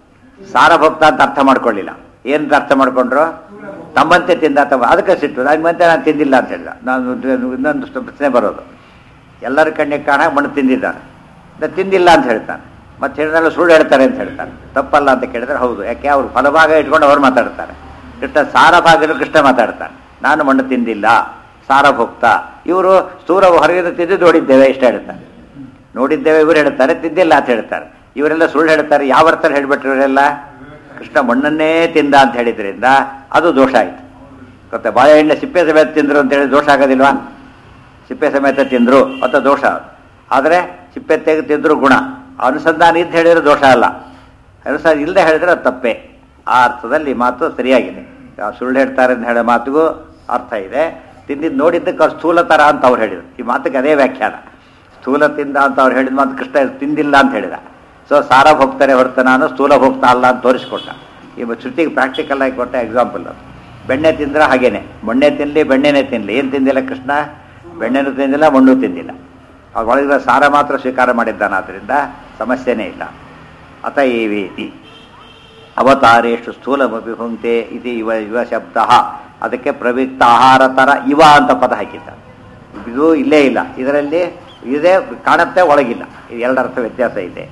ಸಾರಭಕ್ತ ಅಂತ ಅರ್ಥ ಮಾಡ್ಕೊಳ್ಳಿಲ್ಲ ಏನಂತ ಅರ್ಥ ಮಾಡ್ಕೊಂಡ್ರು ತಮ್ಮಂತೆ ತಿಂದ ತಮ್ಮ ಅದಕ್ಕೆ ಸಿಟ್ಟು ನಮ್ಮಂತೆ ನಾನು ತಿಂದಿಲ್ಲ ಅಂತ ಹೇಳಿದ ನಾನು ಇನ್ನೊಂದು ಪ್ರಶ್ನೆ ಬರೋದು ಎಲ್ಲರ ಕಣ್ಣಿಗೆ ಕಾಣ ಮಣ್ಣು ತಿಂದಿದ್ದಾನೆ ನಾನು ತಿಂದಿಲ್ಲ ಅಂತ ಹೇಳ್ತಾನೆ ಮತ್ತೆ ಹೇಳಿದ್ರೆ ಸುಳ್ಳು ಹೇಳ್ತಾರೆ ಅಂತ ಹೇಳ್ತಾನೆ ತಪ್ಪಲ್ಲ ಅಂತ ಕೇಳಿದ್ರೆ ಹೌದು ಯಾಕೆ ಅವ್ರು ಫಲಭಾಗ ಇಟ್ಕೊಂಡು ಅವ್ರು ಮಾತಾಡ್ತಾರೆ ಕೃಷ್ಣ ಸಾರ ಭಾಗದಲ್ಲಿ ಕೃಷ್ಣ ಮಾತಾಡ್ತಾನೆ ನಾನು ಮಣ್ಣು ತಿಂದಿಲ್ಲ ಸಾರಭೋಕ್ತ ಇವರು ಸ್ಥೂರ ಹೊರಗಿಂದ ತಿಂದು ನೋಡಿದ್ದೇವೆ ಇಷ್ಟ ಹೇಳ್ತಾರೆ ನೋಡಿದ್ದೇವೆ ಇವರು ಹೇಳ್ತಾರೆ ತಿಂದಿಲ್ಲ ಅಂತ ಹೇಳ್ತಾರೆ ಇವರೆಲ್ಲ ಸುಳ್ಳು ಹೇಳ್ತಾರೆ ಯಾವ ಅರ್ಥದಲ್ಲಿ ಹೇಳ್ಬಿಟ್ರು ಇವರೆಲ್ಲ ಕೃಷ್ಣ ಮಣ್ಣನ್ನೇ ತಿಂದ ಅಂತ ಹೇಳಿದ್ರಿಂದ ಅದು ದೋಷ ಆಯ್ತು ಗೊತ್ತಾ ಬಾಳೆಹಣ್ಣೆ ಸಿಪ್ಪೆ ಸಮೇತ ತಿಂದ್ರು ಅಂತ ಹೇಳಿ ದೋಷ ಆಗೋದಿಲ್ವಾ ಸಿಪ್ಪೆ ಸಮೇತ ತಿಂದ್ರು ಅಂತ ದೋಷ ಆದರೆ ಸಿಪ್ಪೆ ತೆಗೆದು ತಿಂದ್ರು ಗುಣ ಅನುಸಂಧಾನ ಇದ್ದು ಹೇಳಿದ್ರೆ ದೋಷ ಅಲ್ಲ ಅನುಸಂಧಾನ ಇಲ್ಲದೆ ಹೇಳಿದ್ರೆ ಅದು ತಪ್ಪೆ ಆ ಅರ್ಥದಲ್ಲಿ ಮಾತು ಸರಿಯಾಗಿದೆ ಆ ಸುಳ್ಳು ಹೇಳ್ತಾರೆ ಅಂತ ಹೇಳೋ ಮಾತಿಗೂ ಅರ್ಥ ಇದೆ ತಿಂದಿದ್ದು ನೋಡಿದ್ದಕ್ಕೆ ಅವ್ರು ಸ್ಥೂಲ ಥರ ಅಂತ ಅವ್ರು ಹೇಳಿದ್ರು ಈ ಮಾತಿಗೆ ಅದೇ ವ್ಯಾಖ್ಯಾನ ಸ್ಥೂಲ ತಿಂದ ಅಂತ ಅವ್ರು ಹೇಳಿದ ಮಾತು ಕೃಷ್ಣ ತಿಂದಿಲ್ಲ ಅಂತ ಹೇಳಿದ ಸೊ ಸಾರ ಭೋಗ್ತಾರೆ ಹೊರತು ನಾನು ಸ್ಥೂಲ ಭೋಗ್ತಾ ಅಲ್ಲ ಅಂತ ತೋರಿಸ್ಕೊಟ್ಟ ಈ ಶ್ರುತಿಗೆ ಪ್ರಾಕ್ಟಿಕಲ್ ಆಗಿ ಕೊಟ್ಟ ಎಕ್ಸಾಂಪಲ್ ಅದು ಬೆಣ್ಣೆ ತಿಂದ್ರೆ ಹಾಗೇನೆ ಮಣ್ಣೆ ತಿನ್ನಲಿ ಬೆಣ್ಣೆನೇ ತಿನ್ನಲಿ ಏನು ತಿಂದಿಲ್ಲ ಕೃಷ್ಣ ಬೆಣ್ಣೆನೂ ತಿಂದಿಲ್ಲ ಮಣ್ಣು ತಿಂದಿಲ್ಲ ಅವ್ರ ಒಳಗಿರೋ ಸಾರ ಮಾತ್ರ ಸ್ವೀಕಾರ ಮಾಡಿದ್ದಾನೆ ಆದ್ದರಿಂದ ಸಮಸ್ಯೆನೇ ಇಲ್ಲ ಅತ ಏವೇತಿ ಅವತಾರೇಶು ಸ್ಥೂಲಮಪಿ ಹುಂತೆ ಇತಿ ಇವ ಇವ ಶಬ್ದ ಅದಕ್ಕೆ ಪ್ರವಿಕ್ತ ಆಹಾರ ತರ ಇವ ಅಂತ ಪದ ಹಾಕಿದ್ದ ಇದು ಇಲ್ಲೇ ಇಲ್ಲ ಇದರಲ್ಲಿ ಇದೇ ಕಾಣುತ್ತೆ ಒಳಗಿಲ್ಲ ಇದು ಎರಡರ್ಥ ವ್ಯತ್ಯಾಸ ಇದೆ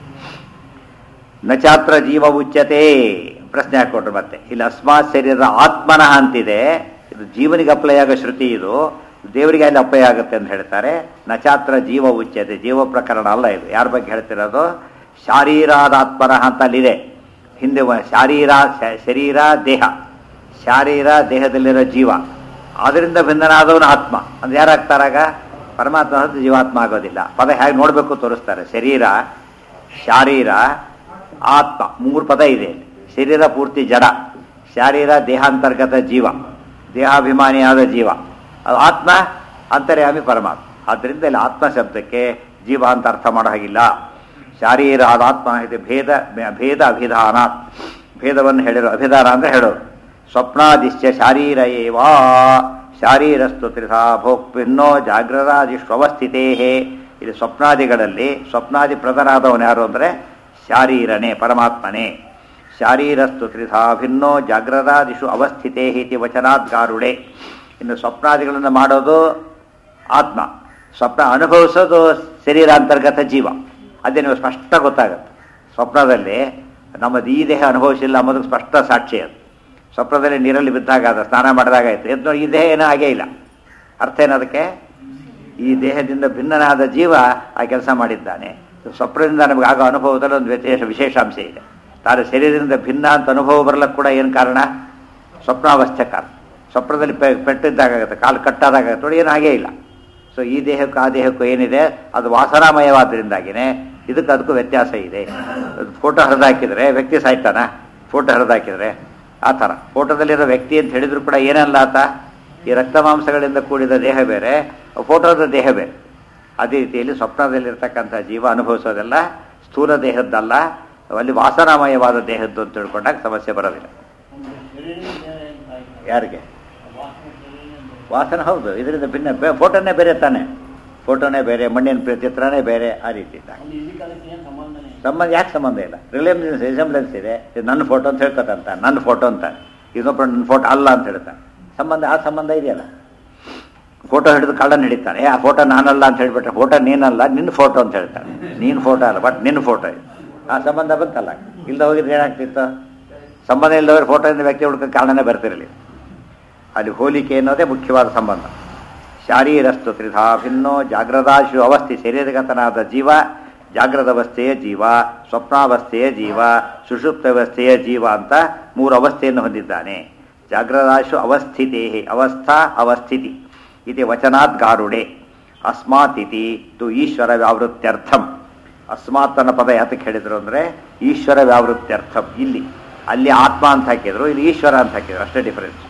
ನಚಾತ್ರ ಜೀವ ಉಚ್ಯತೆ ಪ್ರಶ್ನೆ ಹಾಕೊಟ್ರು ಮತ್ತೆ ಇಲ್ಲಿ ಅಸ್ಮಾತ್ ಶರೀರದ ಆತ್ಮನಃ ಅಂತಿದೆ ಇದು ಜೀವನಿಗೆ ಅಪ್ಲೈ ಆಗೋ ಶ್ರುತಿ ಇದು ದೇವರಿಗೆ ಅಲ್ಲಿ ಅಪ್ಲೈ ಆಗುತ್ತೆ ಅಂತ ಹೇಳ್ತಾರೆ ನಚಾತ್ರ ಜೀವ ಉಚ್ಯತೆ ಜೀವ ಪ್ರಕರಣ ಅಲ್ಲ ಇದು ಯಾರ ಬಗ್ಗೆ ಹೇಳ್ತಿರೋದು ಶಾರೀರಾದಾತ್ಮನಃ ಅಂತ ಅಲ್ಲಿದೆ ಹಿಂದೆ ವ- ಶಾರೀರ ಶ- ಶರೀರ ದೇಹ ಶಾರೀರ ದೇಹದಲ್ಲಿರೋ ಜೀವ ಅದರಿಂದ ಭಿನ್ನನಾದವನು ಆತ್ಮ ಅದು ಯಾರಾಗ್ತಾರಾಗ ಪರಮಾತ್ಮ ಹೊರತು ಜೀವಾತ್ಮ ಆಗೋದಿಲ್ಲ ಪದ ಹೇಗೆ ನೋಡಬೇಕು ತೋರಿಸ್ತಾರೆ ಶರೀರ ಶಾರೀರ ಆತ್ಮ ಮೂರು ಪದ ಇದೆ ಶರೀರ ಪೂರ್ತಿ ಜಡ ಶಾರೀರ ದೇಹಾಂತರ್ಗತ ಜೀವ ದೇಹಾಭಿಮಾನಿಯಾದ ಜೀವ ಅದು ಆತ್ಮ ಅಂತರ್ಯಾಮಿ ಪರಮಾತ್ಮ ಆದ್ದರಿಂದ ಇಲ್ಲಿ ಆತ್ಮ ಶಬ್ದಕ್ಕೆ ಜೀವ ಅಂತ ಅರ್ಥ ಮಾಡೋ ಹಾಗಿಲ್ಲ ಶಾರೀರ ಆತ್ಮ ಇದೆ ಭೇದ ಭೇದ ಅಭಿಧಾನ ಭೇದವನ್ನು ಹೇಳಿರೋ ಅಭಿಧಾನ ಅಂದ್ರೆ ಹೇಳೋದು ಸ್ವಪ್ನಾದಿಶ್ಯ ಶಾರೀರ ಏವಾ ಶಾರೀರಸ್ತು ತ್ರಿಧಾ ಭೋಕ್ಪಿನ್ನೋ ಜಾಗ್ರದಾದಿಷ್ವಸ್ಥಿತೇ ಇಲ್ಲಿ ಸ್ವಪ್ನಾದಿಗಳಲ್ಲಿ ಸ್ವಪ್ನಾದಿ ಪ್ರಧಾನಾದವನು ಯಾರು ಅಂದರೆ ಶಾರೀರನೇ ಪರಮಾತ್ಮನೇ ಶಾರೀರಸ್ತು ತ್ರಿಧಾ ಭಿನ್ನೋ ಜಾಗ್ರದಾದಿಷು ಅವಸ್ಥಿತೇ ಇತಿ ವಚನಾತ್ ಗಾರುಡೆ ಇನ್ನು ಸ್ವಪ್ನಾದಿಗಳನ್ನು ಮಾಡೋದು ಆತ್ಮ ಸ್ವಪ್ನ ಅನುಭವಿಸೋದು ಶರೀರ ಅಂತರ್ಗತ ಜೀವ ಅದೇ ನೀವು ಸ್ಪಷ್ಟ ಗೊತ್ತಾಗುತ್ತೆ ಸ್ವಪ್ನದಲ್ಲಿ ನಮ್ಮದು ಈ ದೇಹ ಅನುಭವಿಸಿಲ್ಲ ಅನ್ನೋದಕ್ಕೆ ಸ್ಪಷ್ಟ ಸಾಕ್ಷಿ ಅದು ಸ್ವಪ್ನದಲ್ಲಿ ನೀರಲ್ಲಿ ಬಿದ್ದಾಗ ಅದು ಸ್ನಾನ ಮಾಡಿದಾಗ ಆಯ್ತು ಎದ್ದು ನೋಡಿ, ಈ ದೇಹ ಏನೂ ಆಗೇ ಇಲ್ಲ ಅರ್ಥ ಏನದಕ್ಕೆ ಈ ದೇಹದಿಂದ ಭಿನ್ನನಾದ ಜೀವ ಆ ಕೆಲಸ ಮಾಡಿದ್ದಾನೆ ಸ್ವಪ್ನದಿಂದ ನಮಗೆ ಆಗೋ ಅನುಭವದಲ್ಲಿ ಒಂದು ವಿಶೇಷ ವಿಶೇಷಾಂಶ ಇದೆ ತಾನು ಶರೀರದಿಂದ ಭಿನ್ನ ಅಂತ ಅನುಭವ ಬರಲಿಕ್ಕೆ ಕೂಡ ಏನು ಕಾರಣ ಸ್ವಪ್ನಾವಸ್ಥೆ ಕಾರಣ ಸ್ವಪ್ನದಲ್ಲಿ ಪೆ ಪೆಟ್ಟಿದ್ದಾಗುತ್ತೆ ಕಾಲು ಕಟ್ಟಾದಾಗುತ್ತೆ ನೋಡಿ ಏನು ಹಾಗೇ ಇಲ್ಲ ಸೊ ಈ ದೇಹಕ್ಕೂ ಆ ದೇಹಕ್ಕೂ ಏನಿದೆ ಅದು ವಾಸನಾಮಯವಾದ್ದರಿಂದಾಗಿನೇ ಇದಕ್ಕೆ ಅದಕ್ಕೂ ವ್ಯತ್ಯಾಸ ಇದೆ ಫೋಟೋ ಹರಿದಾಕಿದ್ರೆ ವ್ಯಕ್ತಿ ಸಾಯ್ತಾನ ಫೋಟೋ ಹರಿದಾಕಿದ್ರೆ ಆ ಥರ ಫೋಟೋದಲ್ಲಿರೋ ವ್ಯಕ್ತಿ ಅಂತ ಹೇಳಿದ್ರು ಕೂಡ ಏನಲ್ಲ ಆತ ಈ ರಕ್ತ ಮಾಂಸಗಳಿಂದ ಕೂಡಿದ ದೇಹ ಬೇರೆ ಫೋಟೋದ ದೇಹ ಬೇರೆ ಅದೇ ರೀತಿಯಲ್ಲಿ ಸ್ವಪ್ನದಲ್ಲಿರ್ತಕ್ಕಂಥ ಜೀವ ಅನುಭವಿಸೋದೆಲ್ಲ ಸ್ಥೂಲ ದೇಹದ್ದಲ್ಲ ಅಲ್ಲಿ ವಾಸನಾಮಯವಾದ ದೇಹದ್ದು ಅಂತ ತಿಳ್ಕೊಂಡಾಗ ಸಮಸ್ಯೆ ಬರೋದಿಲ್ಲ ಯಾರಿಗೆ ವಾಸನ ಹೌದು ಇದರಿಂದ ಭಿನ್ನ ಬೇ- ಫೋಟೋನೇ ಬೇರೆ ತಾನೆ ಫೋಟೋನೇ ಬೇರೆ ಮಣ್ಣಿನ ಪ್ರ- ಚಿತ್ರನೇ ಬೇರೆ ಆ ರೀತಿ ಇದ್ದಾಗ ಸಂಬಂಧ ಯಾಕೆ ಸಂಬಂಧ ಇಲ್ಲ ರಿಲೇಷನ್ಸ್ ರಿಸೆಂಬ್ಲೆನ್ಸ್ ಇದೆ ಇದು ನನ್ನ ಫೋಟೋ ಅಂತ ಹೇಳ್ಕೊತಂತ ನನ್ನ ಫೋಟೋ ಅಂತ ಇನ್ನೊಬ್ಬರು ನನ್ನ ಫೋಟೋ ಅಲ್ಲ ಅಂತ ಹೇಳ್ತಾನೆ ಸಂಬಂಧ ಆ ಸಂಬಂಧ ಇದೆಯಲ್ಲ ಫೋಟೋ ಹಿಡಿದು ಕಳ್ಳನ ಹಿಡಿತಾನೆ ಏ, ಆ ಫೋಟೋ ನಾನಲ್ಲ ಅಂತ ಹೇಳ್ಬಿಟ್ರೆ ಫೋಟೋ ನೀನಲ್ಲ ನಿನ್ನ ಫೋಟೋ ಅಂತ ಹೇಳ್ತಾನೆ ನೀನು ಫೋಟೋ ಅಲ್ಲ ಬಟ್ ನಿನ್ನ ಫೋಟೋ ಇದು ಆ ಸಂಬಂಧ ಬಂತಲ್ಲ ಇಲ್ಲದ ಹೋಗಿದ್ರೆ ಏನಾಗ್ತಿತ್ತು ಸಂಬಂಧ ಇಲ್ಲದವ್ರ ಫೋಟೋದಿಂದ ವ್ಯಕ್ತಿ ಹುಡುಕ ಕಾರಣನೇ ಬರ್ತಿರಲಿಲ್ಲ ಅಲ್ಲಿ ಹೋಲಿಕೆ ಅನ್ನೋದೇ ಮುಖ್ಯವಾದ ಸಂಬಂಧ ಶಾರೀರಸ್ತು ತ್ರಿಧಾ ಭಿನ್ನೋ ಜಾಗ್ರದಾಶು ಅವಸ್ಥೆ ಶರೀರಗತನಾದ ಜೀವ ಜಾಗ್ರದ ಅವಸ್ಥೆಯ ಜೀವ ಸ್ವಪ್ನಾವಸ್ಥೆಯ ಜೀವ ಸುಷುಪ್ತಾವಸ್ಥೆಯ ಜೀವ ಅಂತ ಮೂರು ಅವಸ್ಥೆಯನ್ನು ಹೊಂದಿದ್ದಾನೆ ಜಾಗ್ರದಾಶು ಅವಸ್ಥಿತೇ ಅವಸ್ಥಾ ಅವಸ್ಥಿತಿ ಇತಿ ವಚನಾತ್ ಗಾರುಡೆ ಅಸ್ಮಾತ್ ಇತಿ ತು ಈಶ್ವರ ವ್ಯಾವೃತ್ಯರ್ಥಂ ಅಸ್ಮಾತ್ ಅನ್ನೋ ಪದ ಯಾತಕ್ಕೆ ಹೇಳಿದ್ರು ಅಂದರೆ ಈಶ್ವರ ವ್ಯಾವೃತ್ಯರ್ಥಂ ಇಲ್ಲಿ ಅಲ್ಲಿ ಆತ್ಮ ಅಂತ ಹಾಕಿದ್ರು ಇಲ್ಲಿ ಈಶ್ವರ ಅಂತ ಹಾಕಿದ್ರು ಅಷ್ಟೇ ಡಿಫರೆನ್ಸ್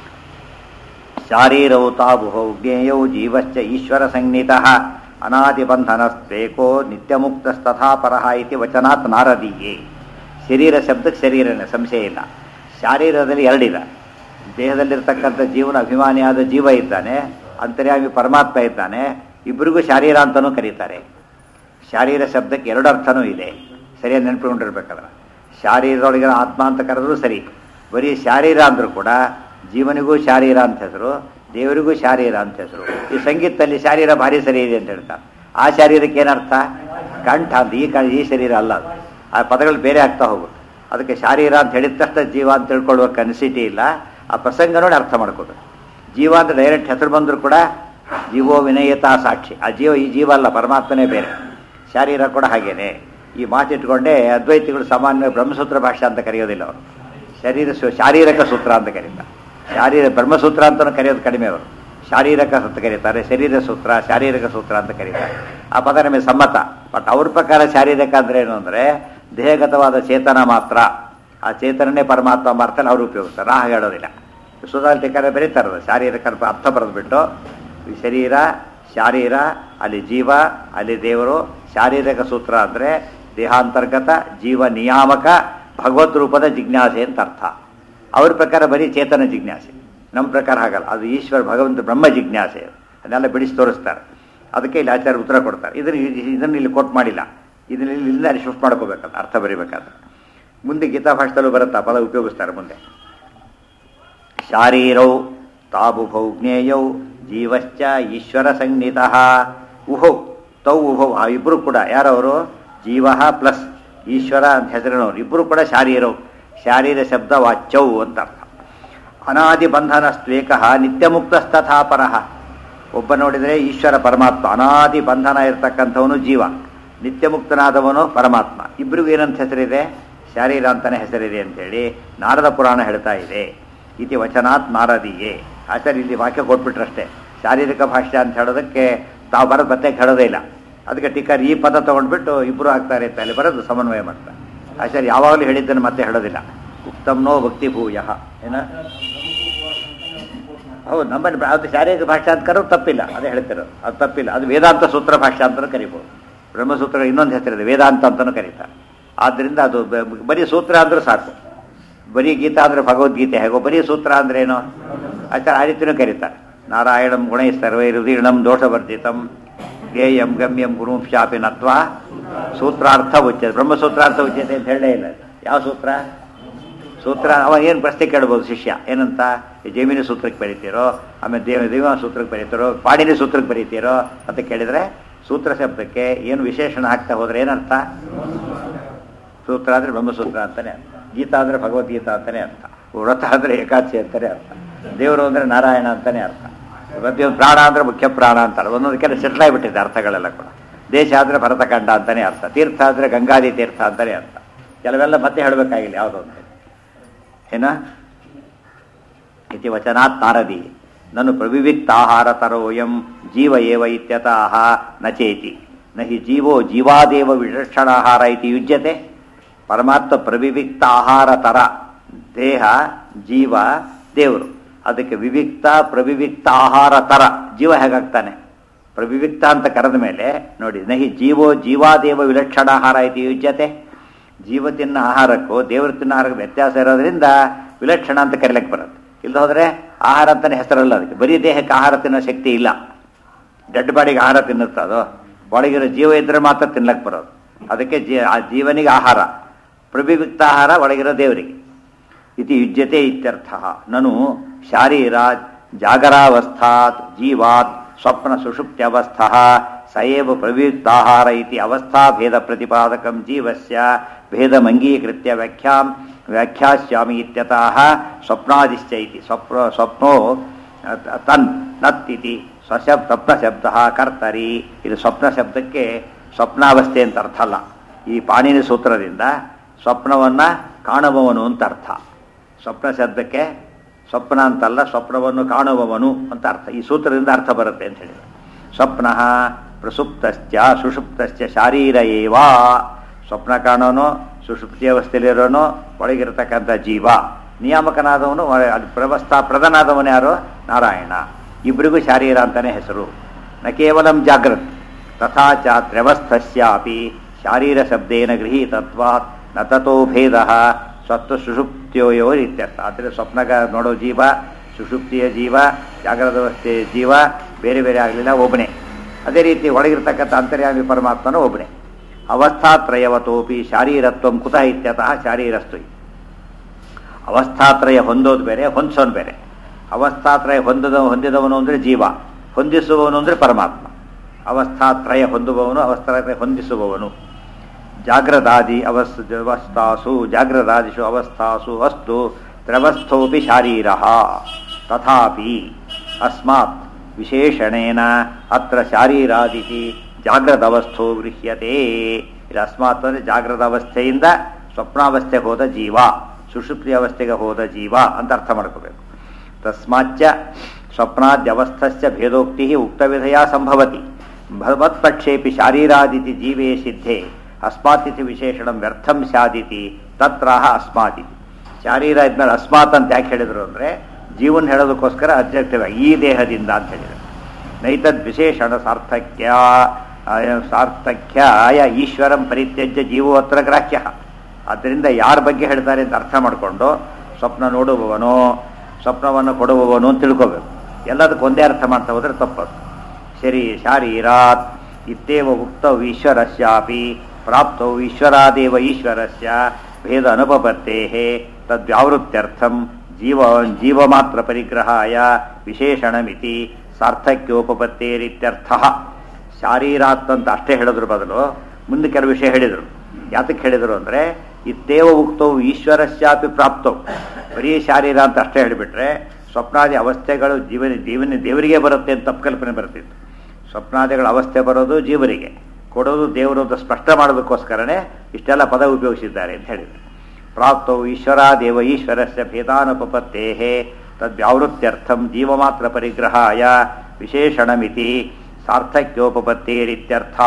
ಶಾರೀರವು ತಾಬುಹೌ ಜ್ಞೇಯೌ ಜೀವಶ್ಚ ಈಶ್ವರ ಸಂಜ್ಞಿತ ಅನಾದಿಬಂಧನಸ್ತೇಕೋ ನಿತ್ಯಮುಕ್ತಸ್ತಥಾ ಪರಹ ಇತಿ ವಚನಾತ್ ನಾರದೀಯೇ ಶರೀರ ಶಬ್ದಕ್ಕೆ ಶರೀರನೇ ಸಂಶಯ ಇಲ್ಲ ಶಾರೀರದಲ್ಲಿ ಎರಡಿದೆ ದೇಹದಲ್ಲಿರ್ತಕ್ಕಂಥ ಜೀವನ ಅಭಿಮಾನಿಯಾದ ಜೀವ ಇದ್ದಾನೆ ಅಂತರ್ಯಾಮಿ ಪರಮಾತ್ಮ ಇದ್ದಾನೆ ಇಬ್ಬರಿಗೂ ಶಾರೀರ ಅಂತಲೂ ಕರೀತಾರೆ ಶಾರೀರ ಶಬ್ದಕ್ಕೆ ಎರಡು ಅರ್ಥನೂ ಇದೆ ಸರಿಯಾಗಿ ನೆನಪಿಕೊಂಡಿರ್ಬೇಕಾದ್ರೆ ಶಾರೀರದೊಳಗಿನ ಆತ್ಮ ಅಂತ ಕರೆದ್ರು ಸರಿ ಬರೀ ಶಾರೀರ ಅಂದರೂ ಕೂಡ ಜೀವನಿಗೂ ಶಾರೀರ ಅಂತ ಹೆಸರು ದೇವರಿಗೂ ಶಾರೀರ ಅಂತ ಹೆಸರು ಈ ಸಂಗೀತದಲ್ಲಿ ಶಾರೀರ ಭಾರಿ ಸರಿ ಇದೆ ಅಂತ ಹೇಳ್ತಾರೆ ಆ ಶಾರೀರಕ್ಕೆ ಏನರ್ಥ ಕಂಠ ಅಂತ ಈ ಕ ಈ ಶರೀರ ಅಲ್ಲ ಅದು ಆ ಪದಗಳು ಬೇರೆ ಆಗ್ತಾ ಹೋಗುತ್ತೆ ಅದಕ್ಕೆ ಶಾರೀರ ಅಂತ ಹೇಳಿದ ತಕ್ಷಣ ಜೀವ ಅಂತ ತಿಳ್ಕೊಳ್ಳುವ ಕನ್ಸಿಟಿ ಇಲ್ಲ ಆ ಪ್ರಸಂಗ ನೋಡಿ ಅರ್ಥ ಮಾಡ್ಕೋಬೇಕು ಜೀವ ಅಂತ ಡೈರೆಕ್ಟ್ ಹೆಸರು ಬಂದರೂ ಕೂಡ ಜೀವೋ ವಿನಯತಾ ಸಾಕ್ಷಿ ಆ ಜೀವ ಈ ಜೀವ ಅಲ್ಲ ಪರಮಾತ್ಮನೇ ಬೇರೆ ಶಾರೀರ ಕೂಡ ಹಾಗೇನೆ ಈ ಮಾತಿಟ್ಕೊಂಡೇ ಅದ್ವೈತಿಗಳು ಸಾಮಾನ್ಯ ಬ್ರಹ್ಮಸೂತ್ರ ಭಾಷೆ ಅಂತ ಕರೆಯೋದಿಲ್ಲ ಅವರು ಶರೀರ ಸು- ಶಾರೀರಕ ಸೂತ್ರ ಅಂತ ಕರೀತಾರೆ ಶಾರೀರ ಬ್ರಹ್ಮಸೂತ್ರ ಅಂತಲೂ ಕರೆಯೋದು ಕಡಿಮೆ ಅವರು ಶಾರೀರಕ ಅಂತ ಕರೀತಾರೆ ಶರೀರ ಸೂತ್ರ ಶಾರೀರಿಕ ಸೂತ್ರ ಅಂತ ಕರೀತಾರೆ ಆ ಪದ ನಮಗೆ ಸಮ್ಮತ ಬಟ್ ಅವ್ರ ಪ್ರಕಾರ ಶಾರೀರಿಕ ಅಂದ್ರೆ ಏನು ಅಂದರೆ ದೇಹಗತವಾದ ಚೇತನ ಮಾತ್ರ ಆ ಚೇತನನೇ ಪರಮಾತ್ಮ ಮಾರ್ತಲ್ಲಿ ಅವರು ಉಪಯೋಗಿಸ್ತಾರೆ ನಾ ಹಾಗೆ ಹೇಳೋದಿಲ್ಲ ಸುಧಾಲ್ ಟೀಕಾರ ಬರೀತಾರದು ಶಾರೀರಿಕ ಅರ್ಥ ಬರೆದ್ಬಿಟ್ಟು ಈ ಶರೀರ ಶಾರೀರ ಅಲ್ಲಿ ಜೀವ ಅಲ್ಲಿ ದೇವರು ಶಾರೀರಿಕ ಸೂತ್ರ ಅಂದರೆ ದೇಹಾಂತರ್ಗತ ಜೀವ ನಿಯಾಮಕ ಭಗವದ್ ರೂಪದ ಜಿಜ್ಞಾಸೆ ಅಂತ ಅರ್ಥ ಅವ್ರ ಪ್ರಕಾರ ಬರೀ ಚೇತನ ಜಿಜ್ಞಾಸೆ ನಮ್ಮ ಪ್ರಕಾರ ಹಾಗಲ್ಲ ಅದು ಈಶ್ವರ ಭಗವಂತ ಬ್ರಹ್ಮ ಜಿಜ್ಞಾಸೆ ಅದು. ಅದನ್ನೆಲ್ಲ ಬಿಡಿಸಿ ತೋರಿಸ್ತಾರೆ ಅದಕ್ಕೆ ಇಲ್ಲಿ ಆಚಾರ್ಯ ಉತ್ತರ ಕೊಡ್ತಾರೆ ಇದನ್ನು ಇದನ್ನು ಇಲ್ಲಿ ಕೊಟ್ಟು ಮಾಡಿಲ್ಲ ಇದನ್ನ ಇಲ್ಲಿ ಇಲ್ಲಿಂದ ಅಲ್ಲಿ ಶಿಫ್ಟ್ ಮಾಡ್ಕೋಬೇಕಲ್ಲ ಅರ್ಥ ಬರೀಬೇಕಾದ್ರೆ ಮುಂದೆ ಗೀತಾ ಭಾಷೆದಲ್ಲೂ ಬರುತ್ತಾ ಪದ ಉಪಯೋಗಿಸ್ತಾರೆ ಮುಂದೆ ಶಾರೀರೌ ತಾಬುಭೌ ಜ್ಞೇಯೌ ಜೀವಶ್ಚ ಈಶ್ವರ ಸಂಜ್ಞಿತ ಉಹೌ ತೌ ಉಹೌ ಆ ಇಬ್ಬರು ಕೂಡ ಯಾರವರು ಜೀವ ಪ್ಲಸ್ ಈಶ್ವರ ಅಂತ ಹೆಸರಿನವರು ಇಬ್ಬರು ಕೂಡ ಶಾರೀರವು ಶಾರೀರ ಶಬ್ದ ವಾಚ್ಯೌ ಅಂತ ಅರ್ಥ ಅನಾದಿ ಬಂಧನಸ್ತ್ವೇಕ ನಿತ್ಯಮುಕ್ತಸ್ತಥಾ ಪರಃ ಒಬ್ಬ ನೋಡಿದರೆ ಈಶ್ವರ ಪರಮಾತ್ಮ ಅನಾದಿ ಬಂಧನ ಇರತಕ್ಕಂಥವನು ಜೀವ ನಿತ್ಯಮುಕ್ತನಾದವನು ಪರಮಾತ್ಮ ಇಬ್ಬರಿಗೂ ಏನಂತ ಹೆಸರಿದೆ ಶಾರೀರ ಅಂತಾನೆ ಹೆಸರಿದೆ ಅಂತೇಳಿ ನಾರದ ಪುರಾಣ ಹೇಳ್ತಾ ಇದೆ ಇತಿ ವಚನಾತ್ ನಾರದಿಯೇ ಆಚಾರ್ಯ ಇಲ್ಲಿ ವಾಕ್ಯ ಕೊಟ್ಬಿಟ್ರಷ್ಟೇ ಶಾರೀರಿಕ ಭಾಷೆ ಅಂತ ಹೇಳೋದಕ್ಕೆ ತಾವು ಬರೋದು ಪ್ರತ್ಯೇಕ ಹೇಳೋದೇ ಇಲ್ಲ ಅದಕ್ಕೆ ಟೀಕರ್ ಈ ಪದ ತಗೊಂಡ್ಬಿಟ್ಟು ಇಬ್ಬರು ಆಗ್ತಾರೆ ಅಂತ ಅಲ್ಲಿ ಬರೋದು ಸಮನ್ವಯ ಮಾಡ್ತಾರೆ ಆಚಾರ್ಯ ಯಾವಾಗಲೂ ಹೇಳಿದ್ದನ್ನು ಮತ್ತೆ ಹೇಳೋದಿಲ್ಲ ಉತ್ತಮ್ನೋ ಭಕ್ತಿ ಭೂಯ ಏನ ಹೌದು ನಮ್ಮಲ್ಲಿ ಅದು ಶಾರೀರಿಕ ಭಾಷೆ ಅಂತ ಕರೆದು ತಪ್ಪಿಲ್ಲ ಅದೇ ಹೇಳ್ತಿರೋದು ಅದು ತಪ್ಪಿಲ್ಲ ಅದು ವೇದಾಂತ ಸೂತ್ರ ಭಾಷೆ ಅಂತಲೂ ಕರಿಬೋದು ಬ್ರಹ್ಮಸೂತ್ರ ಇನ್ನೊಂದು ಹೆಸರಿದೆ ವೇದಾಂತ ಅಂತಲೂ ಕರೀತಾರೆ ಆದ್ದರಿಂದ ಅದು ಬ- ಬರೀ ಸೂತ್ರ ಅಂದ್ರೆ ಸಾಕು ಬರೀ ಗೀತಾ ಅಂದರೆ ಭಗವದ್ಗೀತೆ ಹೇಗೋ ಬರೀ ಸೂತ್ರ ಅಂದ್ರೆ ಏನು ಆಚಾರ ಆ ರೀತಿಯೂ ಕರೀತಾರೆ ನಾರಾಯಣಂ ಗುಣೈ ಸರ್ವೈ ರುದೀರ್ಣಂ ದೋಷವರ್ಜಿತಂ ಜ್ಞೇಯಂ ಗಮ್ಯಂ ಗುರುಂ ಶಾಪಿ ನತ್ವಾ ಸೂತ್ರಾರ್ಥ ಉಚ್ಯತೆ ಬ್ರಹ್ಮಸೂತ್ರಾರ್ಥ ಉಚ್ಯತೆ ಅಂತ ಹೇಳಲೇ ಇಲ್ಲ ಯಾವ ಸೂತ್ರ ಸೂತ್ರ ಅವ ಏನು ಪ್ರಶ್ನೆ ಕೇಳ್ಬೋದು ಶಿಷ್ಯ ಏನಂತ ಈ ಜಮೀನು ಸೂತ್ರಕ್ಕೆ ಬರೀತೀರೋ ಆಮೇಲೆ ದೇವ ದೇವ ಸೂತ್ರಕ್ಕೆ ಬರೀತೀರೋ ಪಾಡಿನಿ ಸೂತ್ರಕ್ಕೆ ಬರೀತೀರೋ ಅಂತ ಕೇಳಿದರೆ ಸೂತ್ರ ಶಬ್ದಕ್ಕೆ ಏನು ವಿಶೇಷಣ ಹಾಕ್ತಾ ಹೋದ್ರೆ ಏನರ್ಥ ಸೂತ್ರ ಅಂದರೆ ಬ್ರಹ್ಮಸೂತ್ರ ಅಂತಾನೆ ಅರ್ಥ ಗೀತಾ ಅಂದರೆ ಭಗವದ್ಗೀತಾ ಅಂತಾನೆ ಅರ್ಥ ವ್ರತ ಅಂದರೆ ಏಕಾದಶಿ ಅಂತಾನೆ ಅರ್ಥ ದೇವರು ಅಂದರೆ ನಾರಾಯಣ ಅಂತಾನೆ ಅರ್ಥ ಪ್ರತಿಯೊಂದು ಪ್ರಾಣ ಅಂದರೆ ಮುಖ್ಯ ಪ್ರಾಣ ಅಂತಾರೆ ಒಂದೊಂದು ಕೆಲ ಸೆಟ್ಲ್ ಆಗಿಬಿಟ್ಟಿದೆ ಅರ್ಥಗಳೆಲ್ಲ ಕೂಡ ದೇಶ ಆದರೆ ಭರತಖಂಡ ಅಂತಾನೆ ಅರ್ಥ ತೀರ್ಥ ಅಂದರೆ ಗಂಗಾದಿ ತೀರ್ಥ ಅಂತಾನೆ ಅರ್ಥ ಕೆಲವೆಲ್ಲ ಮತ್ತೆ ಹೇಳಬೇಕಾಗಿಲ್ಲ ಯಾವುದೋ ಅಂತ ಏನ ಇತಿ ವಚನಾತ್ ನಾರದಿ ನನು ಪ್ರವಿವಿಕ್ತಾಹಾರ ತರೋಯಂ ಜೀವ ಏವ ಇತ್ಯತಃ ನಚೇತಿ ನ ಹಿ ಜೀವೋ ಜೀವಾದೇವ ವಿಲಕ್ಷಣಾಹಾರ ಇತಿ ಯುಜ್ಯತೆ ಪರಮಾತ್ಮ ಪ್ರವಿವಿಕ್ತ ಆಹಾರ ತರ ದೇಹ ಜೀವ ದೇವರು ಅದಕ್ಕೆ ವಿವಿಕ್ತ ಪ್ರವಿವಿಕ್ತ ಆಹಾರ ತರ ಜೀವ ಹೇಗಾಗ್ತಾನೆ ಪ್ರವಿವಿಕ್ತ ಅಂತ ಕರೆದ ಮೇಲೆ ನೋಡಿ ನಹಿ ಜೀವೋ ಜೀವಾದೇವ ವಿಲಕ್ಷಣ ಆಹಾರ ಇತಿ ಯುಜ್ಯತೆ ಜೀವ ತಿನ್ನ ಆಹಾರಕ್ಕೂ ದೇವರು ತಿನ್ನ ಆಹಾರಕ್ಕೂ ವ್ಯತ್ಯಾಸ ಇರೋದ್ರಿಂದ ವಿಲಕ್ಷಣ ಅಂತ ಕರೀಲಕ್ಕೆ ಬರುತ್ತೆ ಇಲ್ಲದ ಹೋದರೆ ಆಹಾರ ಅಂತಾನೆ ಹೆಸರಲ್ಲ ಅದಕ್ಕೆ ಬರೀ ದೇಹಕ್ಕೆ ಆಹಾರ ತಿನ್ನೋ ಶಕ್ತಿ ಇಲ್ಲ ಡೆಡ್ ಬಾಡಿಗೆ ಆಹಾರ ತಿನ್ನುತ್ತೆ ಅದು ಒಳಗಿರೋ ಜೀವ ಇದ್ರೆ ಮಾತ್ರ ತಿನ್ಲಕ್ಕೆ ಬರೋದು ಅದಕ್ಕೆ ಜೀ ಆ ಜೀವನಿಗೆ ಆಹಾರ ಪ್ರಭಿವಿಕ್ತ ಆಹಾರ ಒಳಗಿರೋ ದೇವರಿಗೆ ಇತಿ ಯುಜ್ಯತೆ ಇತ್ಯರ್ಥ ನನು ಶಾರೀರ ಜಾಗರಾವಸ್ಥಾತ್ ಜೀವಾತ್ ಸ್ವಪ್ನ ಸುಷುಪ್ತ್ಯವಸ್ಥಃ ಸಯೇವ ಪ್ರವಿಯುಕ್ತಾಹಾರ ಇತಿ ಅವಸ್ಥಾ ಭೇದ ಪ್ರತಿಪಾದಕಂ ಜೀವಸ್ಯ ಭೇದಮಂಗೀಕೃತ್ಯ ವ್ಯಾಖ್ಯಾಂ ವ್ಯಾಖ್ಯಾಸ್ಯಾಮಿ ಇತ್ಯತಃ ಸ್ವಪ್ನಾದಿಶ್ಚ ಇತಿ ಸ್ವಪ್ನ ಸ್ವಪ್ನೋ ತನ್ ನತ್ ಇತಿ ಸ್ವಶಬ್ ಸ್ವಪ್ನ ಶಬ್ದ ಕರ್ತರಿ ಇದು ಸ್ವಪ್ನ ಶಬ್ದಕ್ಕೆ ಸ್ವಪ್ನಾವಸ್ಥೆ ಅಂತ ಅರ್ಥ ಅಲ್ಲ ಈ ಪಾಣಿನಿ ಸೂತ್ರದಿಂದ ಸ್ವಪ್ನವನ್ನು ಕಾಣುವವನು ಅಂತ ಅರ್ಥ ಸ್ವಪ್ನ ಶಬ್ದಕ್ಕೆ ಸ್ವಪ್ನ ಅಂತಲ್ಲ ಸ್ವಪ್ನವನ್ನು ಕಾಣುವವನು ಅಂತ ಅರ್ಥ ಈ ಸೂತ್ರದಿಂದ ಅರ್ಥ ಬರುತ್ತೆ ಅಂತ ಹೇಳಿದ್ರು ಸ್ವಪ್ನ ಪ್ರಸುಪ್ತಶ್ಚ ಸುಷುಪ್ತಶ್ಚ ಶಾರೀರ ಏವಾ ಸ್ವಪ್ನ ಕಾಣೋನು ಸುಷುಪ್ತಿ ಅವಸ್ಥೆಯಲ್ಲಿರೋನು ಒಳಗಿರತಕ್ಕಂಥ ಜೀವ ನಿಯಾಮಕನಾದವನು ಒಳ- ಅದು ಪ್ರವಸ್ಥಾ ಪ್ರಧಾನಾದವನು ಯಾರು ನಾರಾಯಣ ಇಬ್ಬರಿಗೂ ಶಾರೀರ ಅಂತಾನೆ ಹೆಸರು ನ ಕೇವಲಂ ಜಾಗೃತ್ ತಥಾ ಚ ತ್ರ್ಯವಸ್ಥಸ್ಯಾಪಿ ಶಾರೀರ ಶಬ್ದೇನ ಗೃಹೀತತ್ವಾತ್ ನ ತಥೋ ಭೇದ ಸ್ವತ್ತು ಸುಷುಪ್ತಿಯೋ ಇತ್ಯರ್ಥ ಆದರೆ ಸ್ವಪ್ನಗ ನೋಡೋ ಜೀವ ಸುಷುಪ್ತಿಯ ಜೀವ ಜಾಗ್ರದ ಅವಸ್ಥೆಯ ಜೀವ ಬೇರೆ ಬೇರೆ ಆಗಲಿಲ್ಲ ಒಬ್ಬನೇ ಅದೇ ರೀತಿ ಒಳಗಿರ್ತಕ್ಕಂಥ ಅಂತರ್ಯಾಮಿ ಪರಮಾತ್ಮನ ಒಬ್ಬನೇ ಅವಸ್ಥಾತ್ರಯವತೋಪಿ ಶಾರೀರತ್ವಂ ಕುತಃ ಇತ್ಯತಃ ಶಾರೀರಸ್ತು ಅವಸ್ಥಾತ್ರಯ ಹೊಂದೋದು ಬೇರೆ ಹೊಂದಿಸೋನು ಬೇರೆ ಅವಸ್ಥಾತ್ರಯ ಹೊಂದದ ಹೊಂದಿದವನು ಅಂದರೆ ಜೀವ ಹೊಂದಿಸುವವನು ಅಂದರೆ ಪರಮಾತ್ಮ ಅವಸ್ಥಾತ್ರಯ ಹೊಂದುವವನು ಅವಸ್ಥಾತ್ರಯ ಹೊಂದಿಸುವವನು ಜಾಗ್ರದಾದಿ ಅವಸ್ ಅವಸ್ಥಾಸು ಜಾಗ್ರದಾದಿಷು ಅವಸ್ಥಾಸು ಅಸ್ತು ತ್ರವಸ್ಥೋಪಿ ಶಾರೀರ ತಥಾಪಿ ಅಸ್ಮಾತ್ ವಿಶೇಷಣೇನ ಅತ್ರ ಶಾರೀರಾದಿತಿ ಜಾಗ್ರದವಸ್ಥೋ ಗೃಹ್ಯತೆ ಇಲ್ಲಿ ಅಸ್ಮಾತ್ ಅಂದರೆ ಜಾಗ್ರದ ಅವಸ್ಥೆಯಿಂದ ಸ್ವಪ್ನಾವಸ್ಥೆಗೆ ಹೋದ ಜೀವ ಸುಷುಪ್ತಿ ಅವಸ್ಥೆಗೆ ಹೋದ ಜೀವ ಅಂತ ಅರ್ಥ ಮಾಡ್ಕೋಬೇಕು ತಸ್ಮಾಚ್ಚ ಸ್ವಪ್ನಾದ್ಯವಸ್ಥಸ್ಯ ಭೇದೋಕ್ತಿ ಉಕ್ತವಿಧಯ ಸಂಭವತಿ ಭಗವತ್ಪಕ್ಷೇಪಿ ಶಾರೀರಾದಿತಿ ಜೀವೇ ಸಿದ್ಧೆ ಅಸ್ಮಾತಿಥಿ ವಿಶೇಷಣ ವ್ಯರ್ಥಂ ಸ್ಯಾದಿತಿ ತತ್ರಾಹ ಅಸ್ಮಾತಿಥಿ ಶಾರೀರ ಇದ್ಮೇಲೆ ಅಸ್ಮಾತ್ ಅಂತ ಯಾಕೆ ಹೇಳಿದ್ರು ಅಂದರೆ ಜೀವನ್ ಹೇಳೋದಕ್ಕೋಸ್ಕರ ಅಬ್ಜೆಕ್ಟಿವ್ ಈ ದೇಹದಿಂದ ಅಂತ ಹೇಳಿದರು ನೈತದ್ ವಿಶೇಷಣ ಸಾರ್ಥಕ್ಯ ಆಯ ಸಾರ್ಥಕ್ಯಾಯ ಈಶ್ವರಂ ಪರಿತ್ಯಜ್ಯ ಜೀವೋತ್ರ ಗ್ರಾಹ್ಯ ಆದ್ದರಿಂದ ಯಾರ ಬಗ್ಗೆ ಹೇಳ್ತಾರೆ ಅಂತ ಅರ್ಥ ಮಾಡಿಕೊಂಡು ಸ್ವಪ್ನ ನೋಡುವವನು ಸ್ವಪ್ನವನ್ನು ಕೊಡುವವನು ಅಂತ ತಿಳ್ಕೋಬೇಕು ಎಲ್ಲದಕ್ಕೆ ಒಂದೇ ಅರ್ಥ ಮಾಡ್ತಾ ಹೋದ್ರೆ ತಪ್ಪದು ಶರೀ ಶಾರೀರಾತ್ ಇತ್ತೇವ ಉಕ್ತೌ ಈಶ್ವರಸ್ಯಾಪಿ ಪ್ರಾಪ್ತೌ ಈಶ್ವರಾದೇವ ಈಶ್ವರಸ್ಯ ಭೇದ ಅನುಪಪತ್ತೇ ತದ್ವ್ಯಾವೃತ್ಯರ್ಥಂ ಜೀವ ಜೀವಮಾತ್ರ ಪರಿಗ್ರಹಾಯ ವಿಶೇಷಣಮಿತಿ ಸಾರ್ಥಕ್ಯೋಪಪತ್ತೇರಿತ್ಯರ್ಥ ಶಾರೀರಾತ್ ಅಂತ ಅಷ್ಟೇ ಹೇಳಿದ್ರ ಬದಲು ಮುಂದೆ ಕೆಲವು ವಿಷಯ ಹೇಳಿದರು ಯಾತಕ್ಕೆ ಹೇಳಿದರು ಅಂದರೆ ಇತ್ತೇವ ಉಕ್ತವು ಈಶ್ವರಸ್ಯಾಪಿ ಪ್ರಾಪ್ತವು ಬರೀ ಶಾರೀರ ಅಂತ ಅಷ್ಟೇ ಹೇಳಿಬಿಟ್ರೆ ಸ್ವಪ್ನಾದಿ ಅವಸ್ಥೆಗಳು ಜೀವನ ಜೀವನ ದೇವರಿಗೆ ಬರುತ್ತೆ ಅಂತ ತಪ್ಪು ಕಲ್ಪನೆ ಬರ್ತಿತ್ತು ಸ್ವಪ್ನಾದಿಗಳ ಅವಸ್ಥೆ ಬರೋದು ಜೀವರಿಗೆ ಕೊಡೋದು ದೇವರು ಅಂತ ಸ್ಪಷ್ಟ ಮಾಡೋದಕ್ಕೋಸ್ಕರನೇ ಇಷ್ಟೆಲ್ಲ ಪದ ಉಪಯೋಗಿಸಿದ್ದಾರೆ ಅಂತ ಹೇಳಿದರು ಪ್ರಾಪ್ತವು ಈಶ್ವರ ದೇವ ಈಶ್ವರಸ್ಯ ಭೇದಾನುಪಪತ್ತೇ ತದ್ವ್ಯಾವೃತ್ಯರ್ಥಂ ಜೀವಮಾತ್ರ ಪರಿಗ್ರಹಾಯ ವಿಶೇಷಣಮಿತಿ ಸಾರ್ಥಕ್ಯೋಪಪತ್ತೇರಿತ್ಯರ್ಥ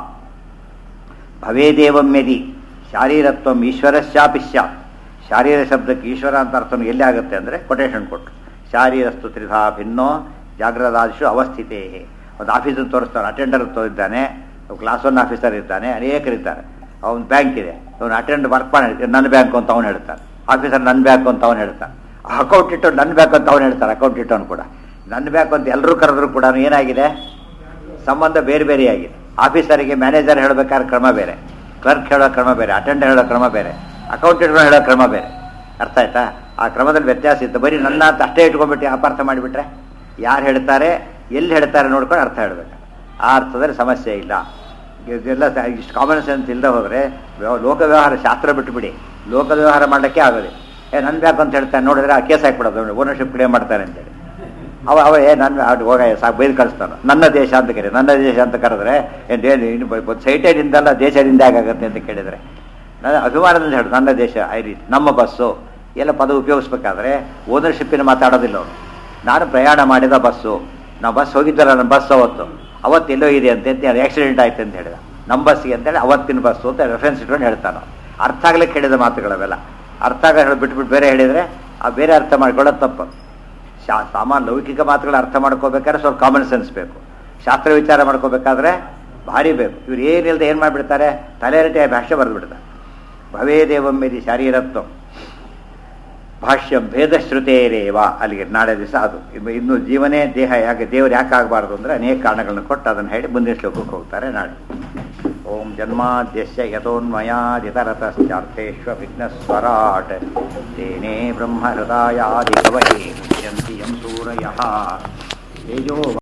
ಭವೇದೇವಂ ಯದಿ ಶಾರೀರತ್ವಂ ಈಶ್ವರಸ್ಯಾಪಿ ಸ್ಯಾತ್ ಶಾರೀರ ಶಬ್ದಕ್ಕೆ ಈಶ್ವರ ಅಂತ ಅರ್ಥನು ಎಲ್ಲಿ ಆಗುತ್ತೆ ಅಂದರೆ ಕೊಟೇಶನ್ ಕೊಟ್ಟರು ಶಾರೀರಸ್ತು ತ್ರಿಧಾ ಭಿನ್ನೋ ಜಾಗ್ರದಾದಿಶು ಅವಸ್ಥಿತೇ ಒಂದು ಆಫೀಸನ್ನು ತೋರಿಸ್ತಾನೆ ಅಟೆಂಡರ್ ಇದ್ದಾನೆ ಕ್ಲಾಸ್ ಒನ್ ಆಫೀಸರ್ ಇದ್ದಾನೆ ಅನೇಕರಿದ್ದಾರೆ ಅವನ ಬ್ಯಾಂಕ್ ಇದೆ ಅವನು ಅಟೆಂಡ್ ವರ್ಕ್ ಮಾಡಿ ನನ್ನ ಬ್ಯಾಂಕ್ ಅಂತ ಅವನು ಹೇಳ್ತಾನೆ ಆಫೀಸರ್ ನನ್ನ ಬ್ಯಾಂಕ್ ಅಂತ ಅವನು ಹೇಳ್ತಾನೆ ಅಕೌಂಟ್ ಇಟ್ಟು ನನ್ನ ಬ್ಯಾಂಕ್ ಅಂತ ಅವನು ಹೇಳ್ತಾನೆ ಅಕೌಂಟ್ ಇಟ್ಟವನು ಕೂಡ ನನ್ನ ಬ್ಯಾಂಕ್ ಅಂತ ಎಲ್ಲರೂ ಕರೆದ್ರು ಕೂಡ ಏನಾಗಿದೆ ಸಂಬಂಧ ಬೇರೆ ಬೇರೆ ಆಗಿದೆ ಆಫೀಸರಿಗೆ ಮ್ಯಾನೇಜರ್ ಹೇಳಬೇಕಾದ್ರೆ ಕ್ರಮ ಬೇರೆ ಕ್ಲರ್ಕ್ ಹೇಳೋ ಕ್ರಮ ಬೇರೆ ಅಟೆಂಡರ್ ಹೇಳೋ ಕ್ರಮ ಬೇರೆ ಅಕೌಂಟೆಂಟ್ ಹೇಳೋ ಕ್ರಮ ಬೇರೆ ಅರ್ಥ ಆಯ್ತಾ ಆ ಕ್ರಮದಲ್ಲಿ ವ್ಯತ್ಯಾಸ ಇತ್ತು ಬರೀ ನನ್ನ ಅಂತ ಅಷ್ಟೇ ಇಟ್ಕೊಂಡ್ಬಿಟ್ಟು ಅಪಾರ್ಥ ಮಾಡಿಬಿಟ್ರೆ ಯಾರು ಹೇಳ್ತಾರೆ ಎಲ್ಲಿ ಹೇಳ್ತಾರೆ ನೋಡ್ಕೊಂಡು ಅರ್ಥ ಹೇಳ್ಬೇಕು ಆ ಅರ್ಥದಲ್ಲಿ ಸಮಸ್ಯೆ ಇಲ್ಲ ಇದೆಲ್ಲ ಸ- ಇಷ್ಟು ಕಾಮನ್ ಸೆನ್ಸ್ ಇಲ್ಲದೆ ಹೋದರೆ ಲೋಕ ವ್ಯವಹಾರ ಶಾಸ್ತ್ರ ಬಿಟ್ಟುಬಿಡಿ ಲೋಕ ವ್ಯವಹಾರ ಮಾಡಲಿಕ್ಕೆ ಆಗೋದು ಏ ನನ್ನ ಬ್ಯಾಕ್ ಅಂತ ಹೇಳ್ತಾನೆ ನೋಡಿದ್ರೆ ಆ ಕೇಸ್ ಹಾಕ್ಬಿಡೋದು ಓನರ್ಶಿಪ್ ಕ್ಲೇಮ್ ಮಾಡ್ತಾರೆ ಅಂತೇಳಿ ಅವ ಅವ ಏ ನನ್ನ ಅದು ಹೋಗ ಸಾಕು ಬೈದು ಕಳಿಸ್ತಾನೆ ನನ್ನ ದೇಶ ಅಂತ ಕರೆ ನನ್ನ ದೇಶ ಅಂತ ಕರೆದ್ರೆ ಏನು ಇನ್ನು ಸೈಟೇ ನಿಂದಲ್ಲ ದೇಶದಿಂದ ಹೇಗಾಗತ್ತೆ ಅಂತ ಕೇಳಿದರೆ ನನ್ನ ಅಭಿಮಾನದಿಂದ ಹೇಳು ನನ್ನ ದೇಶ ಐ ರೀತಿ ನಮ್ಮ ಬಸ್ಸು ಎಲ್ಲ ಪದ ಉಪಯೋಗಿಸ್ಬೇಕಾದ್ರೆ ಓನರ್ಶಿಪ್ಪಿನ ಮಾತಾಡೋದಿಲ್ಲ ಅವರು ನಾನು ಪ್ರಯಾಣ ಮಾಡಿದ ಬಸ್ಸು ನಾವು ಬಸ್ ಹೋಗಿದ್ದಲ್ಲ ನನ್ನ ಬಸ್ ಅವತ್ತು ಅವತ್ತು ಎಲ್ಲೋ ಇದೆ ಅಂತ ಹೇಳಿ ಆಕ್ಸಿಡೆಂಟ್ ಆಯ್ತು ಅಂತ ಹೇಳಿದ ನಮ್ಮ ಬಸ್ಸಿಗೆ ಅಂತೇಳಿ ಅವತ್ತಿನ ಬಸ್ಸು ಅಂತ ರೆಫರೆನ್ಸ್ ಇಟ್ಕೊಂಡು ಹೇಳ್ತಾನೆ ಅರ್ಥ ಆಗ್ಲಿಕ್ಕೆ ಹೇಳಿದ ಮಾತುಗಳವೆಲ್ಲ ಅರ್ಥ ಆಗ ಹೇಳಿ ಬಿಟ್ಬಿಟ್ಟು ಬೇರೆ ಹೇಳಿದರೆ ಆ ಬೇರೆ ಅರ್ಥ ಮಾಡ್ಕೊಳ್ಳೋದು ತಪ್ಪು ಶಾ ಸಾಮಾನ್ಯ ಲೌಕಿಕ ಮಾತುಗಳ ಅರ್ಥ ಮಾಡ್ಕೋಬೇಕಾದ್ರೆ ಸ್ವಲ್ಪ ಕಾಮನ್ ಸೆನ್ಸ್ ಬೇಕು ಶಾಸ್ತ್ರ ವಿಚಾರ ಮಾಡ್ಕೋಬೇಕಾದ್ರೆ ಭಾರಿ ಬೇಕು ಇವ್ರು ಏನಿಲ್ಲದೆ ಏನು ಮಾಡಿಬಿಡ್ತಾರೆ ತಲೆರಟೆ ಭಾಷೆ ಬರೆದ್ಬಿಡ್ತಾರೆ ಭವೇದೇವಮ್ಮಿದಿ ಶಾರೀರತ್ವ ಭಾಷ್ಯಂ ಭೇದಶ್ರುತೇರೇವ ಅಲ್ಲಿಗೆ ನಾಳೆ ದಿವಸ ಅದು ಇನ್ನು- ಇನ್ನು ಜೀವನೇ ದೇಹ ಯಾಕೆ ದೇವರು ಯಾಕೆ ಆಗಬಾರ್ದು ಅಂದರೆ ಅನೇಕ ಕಾರಣಗಳನ್ನು ಕೊಟ್ಟು ಅದನ್ನು ಹೇಳಿ ಮುಂದಿನ ಶ್ಲೋಕಕ್ಕೆ ಹೋಗ್ತಾರೆ ನಾಳೆ ಓಂ ಜನ್ಮಾದ್ಯಸ್ಯ ಯಥೋನ್ಮಯಾದಿತರತಶ್ಚಾರ್ಥೇಶ್ವ ವಿಘ್ನಸ್ವರಾಟ್ ತೇನೇ ಬ್ರಹ್ಮ ಹೃದಯಾದಿ ಕವಯೇ ಮುಚ್ಯಂತಿ ಯಂ ಸೂರಯಃ ತೇಜೋ